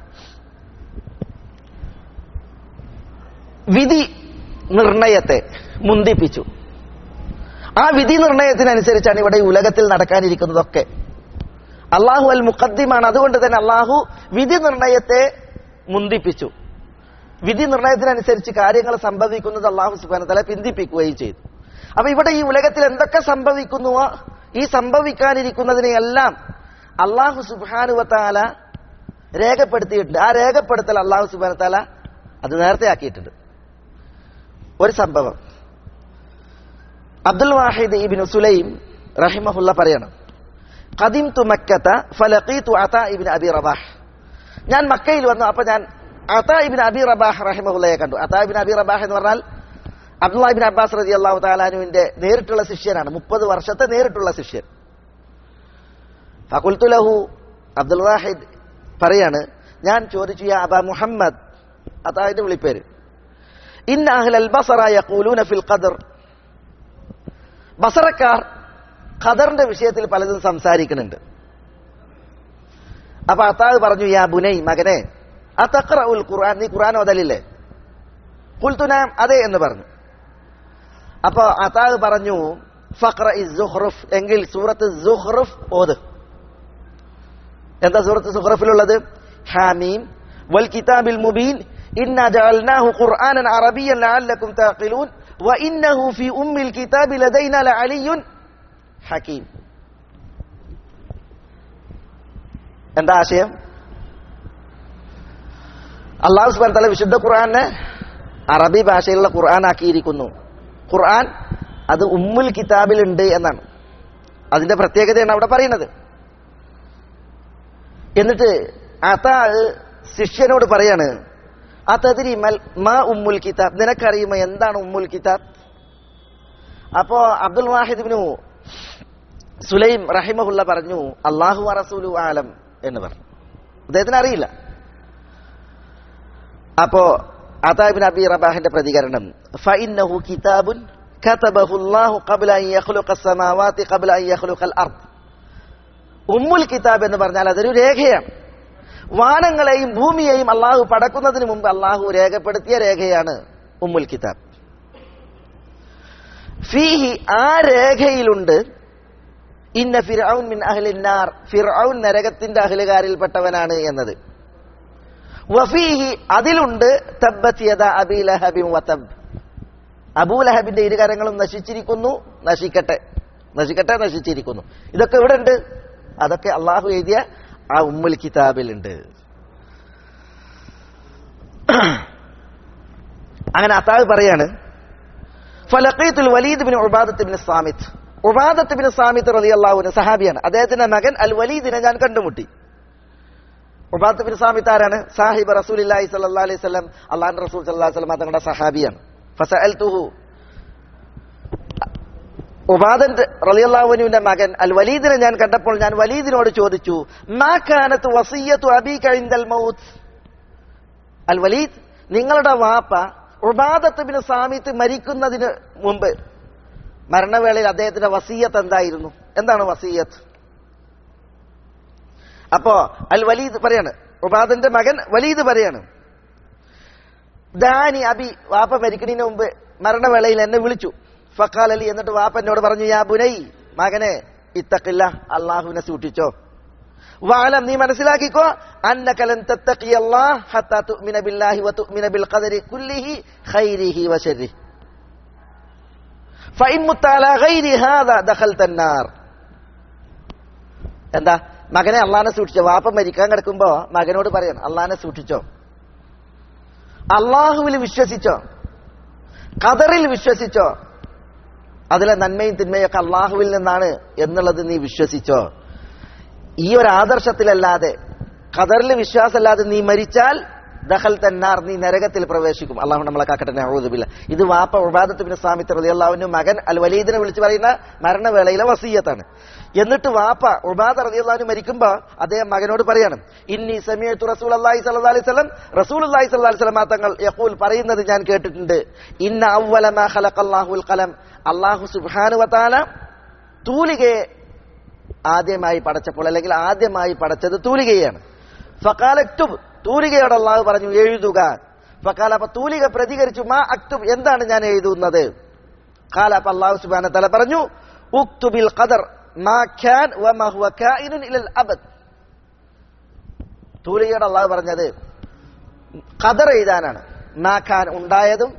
വിധി നിർണയത്തെ മുന്തിപ്പിച്ചു ആ വിധി നിർണയത്തിനനുസരിച്ചാണ് ഇവിടെ ഈ ഉലകത്തിൽ നടക്കാനിരിക്കുന്നതൊക്കെ അള്ളാഹു അൽ മുഖദ്ദിമാണ് അതുകൊണ്ട് തന്നെ അള്ളാഹു വിധി നിർണയത്തെ മുന്തിപ്പിച്ചു വിധി നിർണയത്തിനനുസരിച്ച് കാര്യങ്ങൾ സംഭവിക്കുന്നത് അള്ളാഹു സുബാന തല പിന്തിപ്പിക്കുകയും ചെയ്തു അപ്പൊ ഇവിടെ ഈ ഉലകത്തിൽ എന്തൊക്കെ സംഭവിക്കുന്നുവോ ഈ സംഭവിക്കാനിരിക്കുന്നതിനെയെല്ലാം അള്ളാഹു സുബാനുവത്താല രേഖപ്പെടുത്തിയിട്ടുണ്ട് ആ രേഖപ്പെടുത്തൽ അള്ളാഹു സുബാനത്താല അത് നേരത്തെ ആക്കിയിട്ടുണ്ട് ഒരു സംഭവം അബ്ദുൽ വാഹിദ് ഇബിൻ സുലൈം റഹിമഹുല്ല പറയണം ഖദിം തു മക്കത്ത ഫലഖീതു അതാ ഇബിൻ അബി റബാഹ് ഞാൻ മക്കയിൽ വന്നു അപ്പൊ ഞാൻ അതാ ഇബിൻ അബി റബാഹ് റഹിമഹുല്ലയെ കണ്ടു അതാ ഇബിൻ അബി റബാഹ് എന്ന് പറഞ്ഞാൽ അബ്ദുല്ലാഹിബിൻ അബ്ബാസ് റതി അള്ളാഹു താലാനുവിന്റെ നേരിട്ടുള്ള ശിഷ്യനാണ് മുപ്പത് വർഷത്തെ നേരിട്ടുള്ള ശിഷ്യൻ ഫകുൽത്തുലഹു അബ്ദുൽ വാഹിദ് പറയാണ് ഞാൻ ചോദിച്ചു യാ അബ മുഹമ്മദ് അതായത് വിളിപ്പേര് ഇന്ന അഹ്ലൽ ബസറ യഖൂലൂന ഫിൽ ഖദർ ബസറക്കാർ ഖദറിന്റെ വിഷയത്തിൽ പലതും സംസാരിക്കുന്നുണ്ട് അപ്പൊ അത്താവ് പറഞ്ഞു യാ ബുനൈ മകനെ അത്തഖറ ഉൽ ഖുർആൻ നീ ഖുർആൻ ഓതലില്ലേ കുൽത്തുനാം അതെ എന്ന് പറഞ്ഞു അപ്പൊ അതാവ് പറഞ്ഞു ഫഖ്റ സുഹ്റുഫ് എങ്കിൽ സൂറത്ത് സുഹ്റുഫ് ഓത് എന്താ സൂറത്ത് സുഹ്റഫിലുള്ളത് ഹാമീം വൽ കിതാബിൽ മുബീൻ ഇന്ന ജഅൽനാഹു ഖുർആനൻ അറബിയൻ ലഅല്ലക്കും തഅഖിലൂൻ വഇന്നഹു ഫീ ഉമ്മിൽ കിതാബി ലദൈന ലഅലിയുൻ ഹകീം എന്താ ആശയം അള്ളാഹു സുബ്ഹാനഹു വതആല വിശുദ്ധ ഖുർആനെ അറബി ഭാഷയിലുള്ള ഖുർആൻ ആക്കിയിരിക്കുന്നു ഖുർആൻ അത് ഉമ്മുൽ കിതാബിലുണ്ട് എന്നാണ് അതിന്റെ പ്രത്യേകതയാണ് അവിടെ പറയുന്നത് എന്നിട്ട് അതാ ശിഷ്യനോട് പറയാണ് ആ തതിരി മൽ മാ ഉമ്മുൽ കിതാബ് നിനക്കറിയുമോ എന്താണ് ഉമ്മുൽ കിതാബ് അപ്പോ അബ്ദുൽ വാഹിദ്ബിനു സുലൈം റഹിമഹുല്ല പറഞ്ഞു അള്ളാഹു റസൂലു ആലം എന്ന് പറഞ്ഞു അദ്ദേഹത്തിന് അറിയില്ല അപ്പോ അതാബിൻ അബി റബാഹിന്റെ പ്രതികരണം ഫഇന്നഹു കിതാബുൻ كتبه الله قبل أن يخلق السماوات قبل أن يخلق الأرض ഉമ്മുൽ കിതാബ് എന്ന് പറഞ്ഞാൽ അതൊരു രേഖയാണ് വാനങ്ങളെയും ഭൂമിയെയും അള്ളാഹു പടക്കുന്നതിന് മുമ്പ് അള്ളാഹു രേഖപ്പെടുത്തിയ രേഖയാണ് ഉമ്മുൽ കിതാബ് ഫീഹി ആ രേഖയിലുണ്ട് ഇന്ന ഫിർഔൻ മിൻ അഹ്ലിന്നാർ ഫിർഔൻ നരകത്തിന്റെ അഹ്ലുകാരിൽപ്പെട്ടവനാണ് എന്നത് വഫീഹി അതിലുണ്ട് തബ്ബത് യദ അബീ ലഹബിൻ വതബ് അബൂലഹബിന്റെ ഇരുകരങ്ങളും നശിച്ചിരിക്കുന്നു നശിക്കട്ടെ നശിക്കട്ടെ നശിച്ചിരിക്കുന്നു ഇതൊക്കെ ഇവിടെ ഉണ്ട് അതൊക്കെ അള്ളാഹു എഴുതിയ ആ ഉമ്മുൽ കിതാബിലുണ്ട് അങ്ങനെ അത്താവ് പറയാണ് ഫലഖീത്തുൽ വലീദ് ബിൻ ഉബാദത്ത് ബിൻ സാമിത്ത് ഉബാദത്ത് ബിൻ സാമിത്ത് റളിയല്ലാഹു സഹാബിയാണ് അദ്ദേഹത്തിന്റെ മകൻ അൽ വലീദിനെ ഞാൻ കണ്ടുമുട്ടി ഉബാദത്ത് ബിൻ സാമിത്ത് ആരാണ് സാഹിബ് റസൂലുള്ളാഹി സ്വല്ലല്ലാഹു അലൈഹി വസല്ലം അള്ളാഹുവിന്റെ റസൂൽ സല്ലല്ലാഹു അലൈഹി വസല്ലം തങ്ങളുടെ സഹാബിയാണ് ഫസഅൽതുഹു ഉബാദൻ റളിയല്ലാഹുവിന്റെ മകൻ അൽ വലീദിനെ ഞാൻ കണ്ടപ്പോൾ ഞാൻ വലീദിനോട് ചോദിച്ചു മാ കാനത്ത് വസിയ്യത്തു അബീക ഇൻദൽ മൗത്ത് അൽ വലീദ് നിങ്ങളുടെ വാപ്പ ഉബാദത്തുബിന് സാമിത്ത് മരിക്കുന്നതിന് മുമ്പ് മരണവേളയിൽ അദ്ദേഹത്തിന്റെ വസീയത്ത് എന്തായിരുന്നു എന്താണ് വസീയത്ത് അപ്പോ അൽ വലീദ് പറയാണ് ഉബാദന്റെ മകൻ വലീദ് പറയാണ് ദാനി അബി വാപ്പ മരിക്കുന്നതിന് മുമ്പ് മരണവേളയിൽ എന്നെ വിളിച്ചു ഫക്കാൽ അലി എന്നിട്ട് വാപ്പ എന്നോട് പറഞ്ഞു യാ ബുനൈ മകനെ ഇത്തക്കില്ല അള്ളാഹുവിനെ സൂക്ഷിച്ചോ വാലം നീ മനസ്സിലാക്കിക്കോ അന്നകലൻ തത്തഖി അല്ലാഹ് ഹത്താ തുഅ്മിന ബില്ലാഹി വ തുഅ്മിന ബിൽ ഖദരി കുല്ലിഹി ഖൈരിഹി വ ശർരിഹി ഫഇൻ മുത്ത അലാ ഗൈരി ഹാദാ ദഖൽത النار എന്താ മകനെ അള്ളാനെ സൂക്ഷിച്ചോ വാപ്പ മരിക്കാൻ കിടക്കുമ്പോ മകനോട് പറയണം അള്ളാനെ സൂക്ഷിച്ചോ അള്ളാഹുവിൽ വിശ്വസിച്ചോ ഖദറിൽ വിശ്വസിച്ചോ അതിലെ നന്മയും തിന്മയൊക്കെ അള്ളാഹുവിൽ നിന്നാണ് എന്നുള്ളത് നീ വിശ്വസിച്ചോ ഈ ഒരു ആദർശത്തിലല്ലാതെ ഖദറിൽ വിശ്വാസമല്ലാതെ നീ മരിച്ചാൽ ദഹൽ തന്നാർ നീ നരകത്തിൽ പ്രവേശിക്കും അള്ളാഹു നമ്മളെ കാക്കട്ടെ നഅൂദുബില്ല ഇത് വാപ്പ ഉബാദത്ത് ബിൻ സാമിത്ത് റളിയല്ലാഹുവിന്റെ മകൻ അൽ വലീദിനെ വിളിച്ച് പറയുന്ന മരണവേളയിലെ വസീയത്താണ് എന്നിട്ട് വാപ്പ ഉബാദ റളിയല്ലാഹു മരിക്കുമ്പോ അദ്ദേഹം മകനോട് പറയാണ് ഇന്നി സമീഅത്തു റസൂലുള്ളാഹി സ്വല്ലല്ലാഹു അലൈഹി വസല്ലം റസൂലുള്ളാഹി സ്വല്ലല്ലാഹു അലൈഹി വസല്ലം തങ്ങൾ യഖൂൽ പറയുന്നത് ഞാൻ കേട്ടിട്ടുണ്ട് ഇന്ന അവ്വല മാ ഖലഖല്ലാഹുൽ ഖലം അല്ലാഹു സുബ്ഹാനഹു വ തആല തൂലികയെ ആദ്യമായി പടച്ചപ്പോൾ അല്ലെങ്കിൽ ആദ്യമായി പടച്ചത് തൂലികയാണ് ഫക്കാലക്തുബ് തൂലികയോട് അള്ളാഹു പറഞ്ഞു എഴുതുക ഫക്കാല അപ്പൊ തൂലിക പ്രതികരിച്ചു മാ അക്തുബ് എന്താണ് ഞാൻ എഴുതുന്നത് കാല അപ്പൊ അള്ളാഹു സുബാന തല പറഞ്ഞു ഉക്തുബിൽ ഖദർ മാ ഖാൻ വ മാ ഹുവ കായിനുൻ ഇലൽ അബദ് തൂലികയോട് അള്ളാഹു പറഞ്ഞത് ഖദർ എഴുതാനാണ് മാ ഖാൻ ഉണ്ടായതും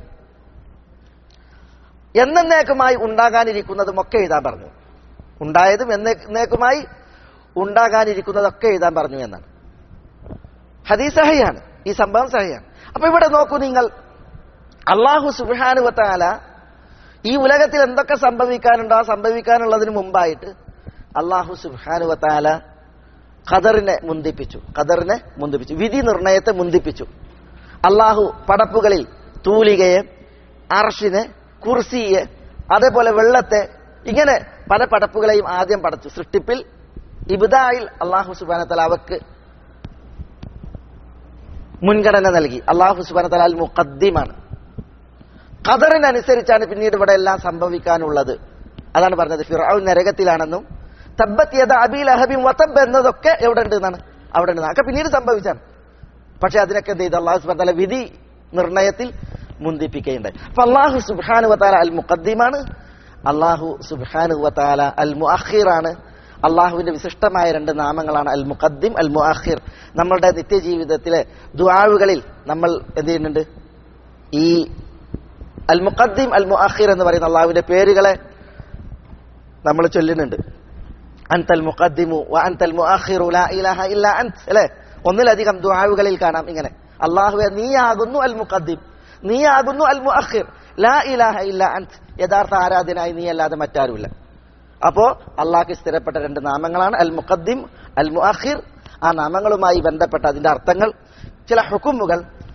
എന്നേക്കുമായി ഉണ്ടാകാനിരിക്കുന്നതും ഒക്കെ എഴുതാൻ പറഞ്ഞു ഉണ്ടായതും എന്നേക്കുമായി ഉണ്ടാകാനിരിക്കുന്നതൊക്കെ എഴുതാൻ പറഞ്ഞു എന്നാണ് ഹദീസ് സഹയാണ് ഈ സംഭവം സഹയാണ് അപ്പൊ ഇവിടെ നോക്കൂ നിങ്ങൾ അള്ളാഹു സുബാനുവത്താല ഈ ഉലകത്തിൽ എന്തൊക്കെ സംഭവിക്കാനുണ്ടോ ആ സംഭവിക്കാനുള്ളതിന് മുമ്പായിട്ട് അള്ളാഹു സുബാനുവത്താല ഖദറിനെ മുന്തിപ്പിച്ചു ഖദറിനെ മുന്തിപ്പിച്ചു വിധി നിർണയത്തെ മുന്തിപ്പിച്ചു അള്ളാഹു പടപ്പുകളിൽ തൂലികയെ അർഷിനെ കുർസിയെ അതേപോലെ വെള്ളത്തെ ഇങ്ങനെ പല പടപ്പുകളെയും ആദ്യം പടച്ചു സൃഷ്ടിപ്പിൽ ഇബിദായിൽ അള്ളാഹു സുബാനത്തല അവക്ക് മുൻഗണന നൽകി അള്ളാഹു സുബാനത്തല അൽ മുഖദ്ദിമാണ് ഖദറിനനുസരിച്ചാണ് പിന്നീട് ഇവിടെ എല്ലാം സംഭവിക്കാനുള്ളത് അതാണ് പറഞ്ഞത് ഫിറൌൻ നരകത്തിലാണെന്നും തബ്ബത്ത് യദ അബീൽ അഹബിം വതബ് എന്നതൊക്കെ എവിടെ ഉണ്ട് എന്നാണ് അവിടെ ഉണ്ട് അതൊക്കെ പിന്നീട് സംഭവിച്ചാണ് പക്ഷെ അതിനൊക്കെ എന്ത് ചെയ്തു അള്ളാഹു സുബാൻ തല വിധി നിർണയത്തിൽ മുന്തിപ്പിക്കുകയുണ്ടായി അപ്പൊ അള്ളാഹു സുബാനു വത്താല അൽ മുഖദ്ദിമാണ് അള്ളാഹു സുബാനു വത്താല അൽ മുഅഖിറാണ് അള്ളാഹുവിന്റെ വിശിഷ്ടമായ രണ്ട് നാമങ്ങളാണ് അൽ മുഖദ്ദിം അൽ മുഅഖിർ നമ്മളുടെ നിത്യജീവിതത്തിലെ ദുആവുകളിൽ നമ്മൾ എന്ത് ചെയ്യുന്നുണ്ട് ഈ അൽ മുഖദ്ദിം അൽ മുഅഖിർ എന്ന് പറയുന്ന അള്ളാഹുവിന്റെ പേരുകളെ നമ്മൾ ചൊല്ലുന്നുണ്ട് അൻതൽ മുഖദ്ദിമു വ അൻതൽ മുഅഖിറു ലാ ഇലാഹ ഇല്ല അൻത് അല്ലേ ഒന്നിലധികം ദുആവുകളിൽ കാണാം ഇങ്ങനെ അള്ളാഹുവെ നീയാകുന്നു അൽ മുഖദ്ദിം നീയാകുന്നു അൽ മുഅഖിർ ലാ ഇലാഹ ഇല്ല അൻത് യഥാർത്ഥ ആരാധനായി നീ അല്ലാതെ മറ്റാരുമില്ല അപ്പോ അള്ളാഹ്ക്ക് സ്ഥിരപ്പെട്ട രണ്ട് നാമങ്ങളാണ് അൽ മുഖദ്ദിം അൽ മുഅഖിർ ആ നാമങ്ങളുമായി ബന്ധപ്പെട്ട അതിന്റെ അർത്ഥങ്ങൾ ചില ഹുക്കുമുകൾ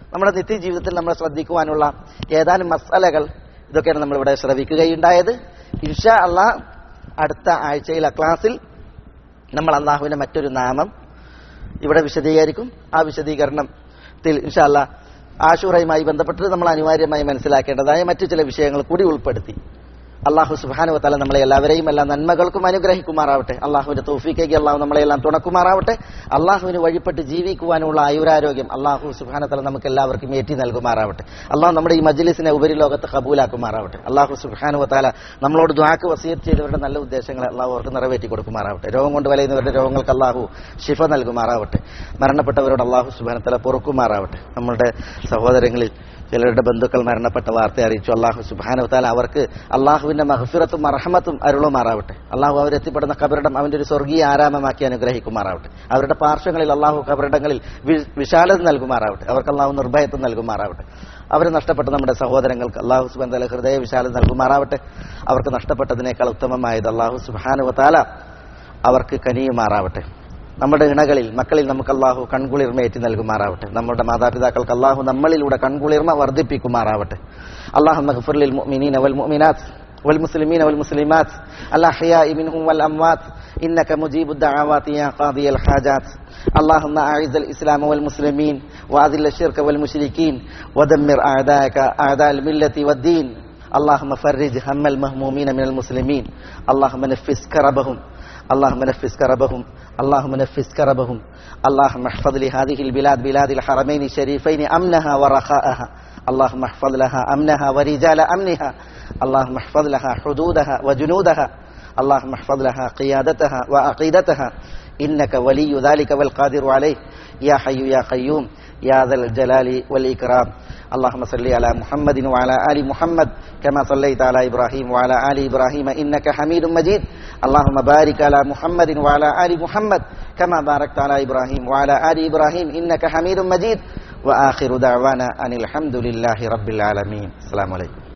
നമ്മുടെ നിത്യജീവിതത്തിൽ നമ്മൾ ശ്രദ്ധിക്കുവാനുള്ള ഏതാനും മസാലകൾ ഇതൊക്കെയാണ് നമ്മൾ ഇവിടെ ശ്രവിക്കുകയുണ്ടായത് ഇൻഷാ അള്ളാ അടുത്ത ആഴ്ചയിലെ ക്ലാസ്സിൽ നമ്മൾ അള്ളാഹുവിന്റെ മറ്റൊരു നാമം ഇവിടെ വിശദീകരിക്കും ആ വിശദീകരണത്തിൽ ഇൻഷാല്ല ആശൂറയുമായി ബന്ധപ്പെട്ട് നമ്മൾ അനിവാര്യമായി മനസ്സിലാക്കേണ്ടതായ മറ്റു ചില വിഷയങ്ങൾ കൂടി ഉൾപ്പെടുത്തി അള്ളാഹു സുബാനുവത്തല നമ്മളെ എല്ലാവരെയും എല്ലാ നന്മകൾക്കും അനുഗ്രഹിക്കുമാറാവട്ടെ അള്ളാഹുവിന്റെ തോഫിക്കേക്ക് അള്ളാഹു നമ്മളെ എല്ലാം തുണക്കുമാറാവട്ടെ അള്ളാഹുവിന് വഴിപ്പെട്ട് ജീവിക്കുവാനുള്ള ആയുരാരോഗ്യം അള്ളാഹു സുബാനത്തല നമുക്ക് എല്ലാവർക്കും ഏറ്റി നൽകുമാറാവട്ടെ അള്ളാഹു നമ്മുടെ ഈ മജ്ലിസിനെ ഉപരിലോകത്ത് കബൂലാക്കുമാറാവട്ടെ അള്ളാഹു സുബാനുവത്താല നമ്മളോട് ദ്വാക്ക് വസീത് ചെയ്തവരുടെ നല്ല ഉദ്ദേശങ്ങളെ അള്ളാഹു അവർക്ക് നിറവേറ്റി കൊടുക്കുമാറാവട്ടെ രോഗം കൊണ്ട് വലയുന്നവരുടെ രോഗങ്ങൾക്ക് അള്ളാഹു ഷിഫ നൽകുമാറാവട്ടെ മരണപ്പെട്ടവരോട് അള്ളാഹു സുബാനത്തല പൊറുക്കുമാറാവട്ടെ നമ്മളുടെ സഹോദരങ്ങളിൽ ചിലരുടെ ബന്ധുക്കൾ മരണപ്പെട്ട വാർത്ത അറിയിച്ചു അള്ളാഹു സുബാനുവത്താല അവർക്ക് അള്ളാഹുവിന്റെ മഹഫിറത്തും അർഹമത്തും അരുളുമാറാവട്ടെ അള്ളാഹു അവരെത്തിപ്പെടുന്ന കബറിടം അവന്റെ ഒരു സ്വർഗീയ ആരാമമാക്കി അനുഗ്രഹിക്കുമാറാവട്ടെ അവരുടെ പാർശ്വങ്ങളിൽ അള്ളാഹു കബറിടങ്ങളിൽ വി- വിശാലത നൽകുമാറാവട്ടെ അവർക്ക് അള്ളാഹു നിർഭയത്വം നൽകുമാറാവട്ടെ അവരെ നഷ്ടപ്പെട്ട നമ്മുടെ സഹോദരങ്ങൾക്ക് അള്ളാഹു സുബാൻ തല ഹൃദയ വിശാലത നൽകുമാറാവട്ടെ അവർക്ക് നഷ്ടപ്പെട്ടതിനേക്കാൾ ഉത്തമമായത് അള്ളാഹു സുബാനുവത്താല അവർക്ക് കനിയുമാറാവട്ടെ നമ്മുടെ ഇണകളിൽ മക്കളിൽ നമുക്ക് അള്ളാഹു കൺകുളിർമയേറ്റി നൽകുമാറാവട്ടെ നമ്മുടെ മാതാപിതാക്കൾക്ക് അള്ളാഹു നമ്മളിലൂടെ കൺകുളിർമ വർദ്ധിപ്പിക്കുമാറാവട്ടെ അള്ളാഹു മഹഫുറിൽ മുഅ്മിനീന വൽ മുഅ്മിനാത്ത് والمسلمين والمسلمات الأحياء منهم والأموات إنك مجيب الدعوات يا قاضي الحاجات اللهم أعز الإسلام والمسلمين وأذل الشرك والمشركين ودمر أعداءك أعداء الملة والدين اللهم فرج هم المهمومين من المسلمين اللهم نفس كربهم اللهم نفس كربهم اللهم نفس كربهم اللهم احفظ لهذه البلاد بلاد الحرمين الشريفين أمنها ورخاءها اللهم احفظ لها أمنها ورجال أمنها اللهم احفظ لها حدودها وجنودها اللهم احفظ لها قيادتها وعقيدتها إنك ولي ذلك والقادر عليه يا حي يا قيوم يا ذا الجلال والإكرام اللهم صل على محمد وعلى آل محمد كما صليت على إبراهيم وعلى آل إبراهيم إنك حميد مجيد اللهم بارك على محمد وعلى آل محمد كما باركت على إبراهيم وعلى آل إبراهيم إنك حميد مجيد وآخر دعوانا أن الحمد لله رب العالمين السلام عليكم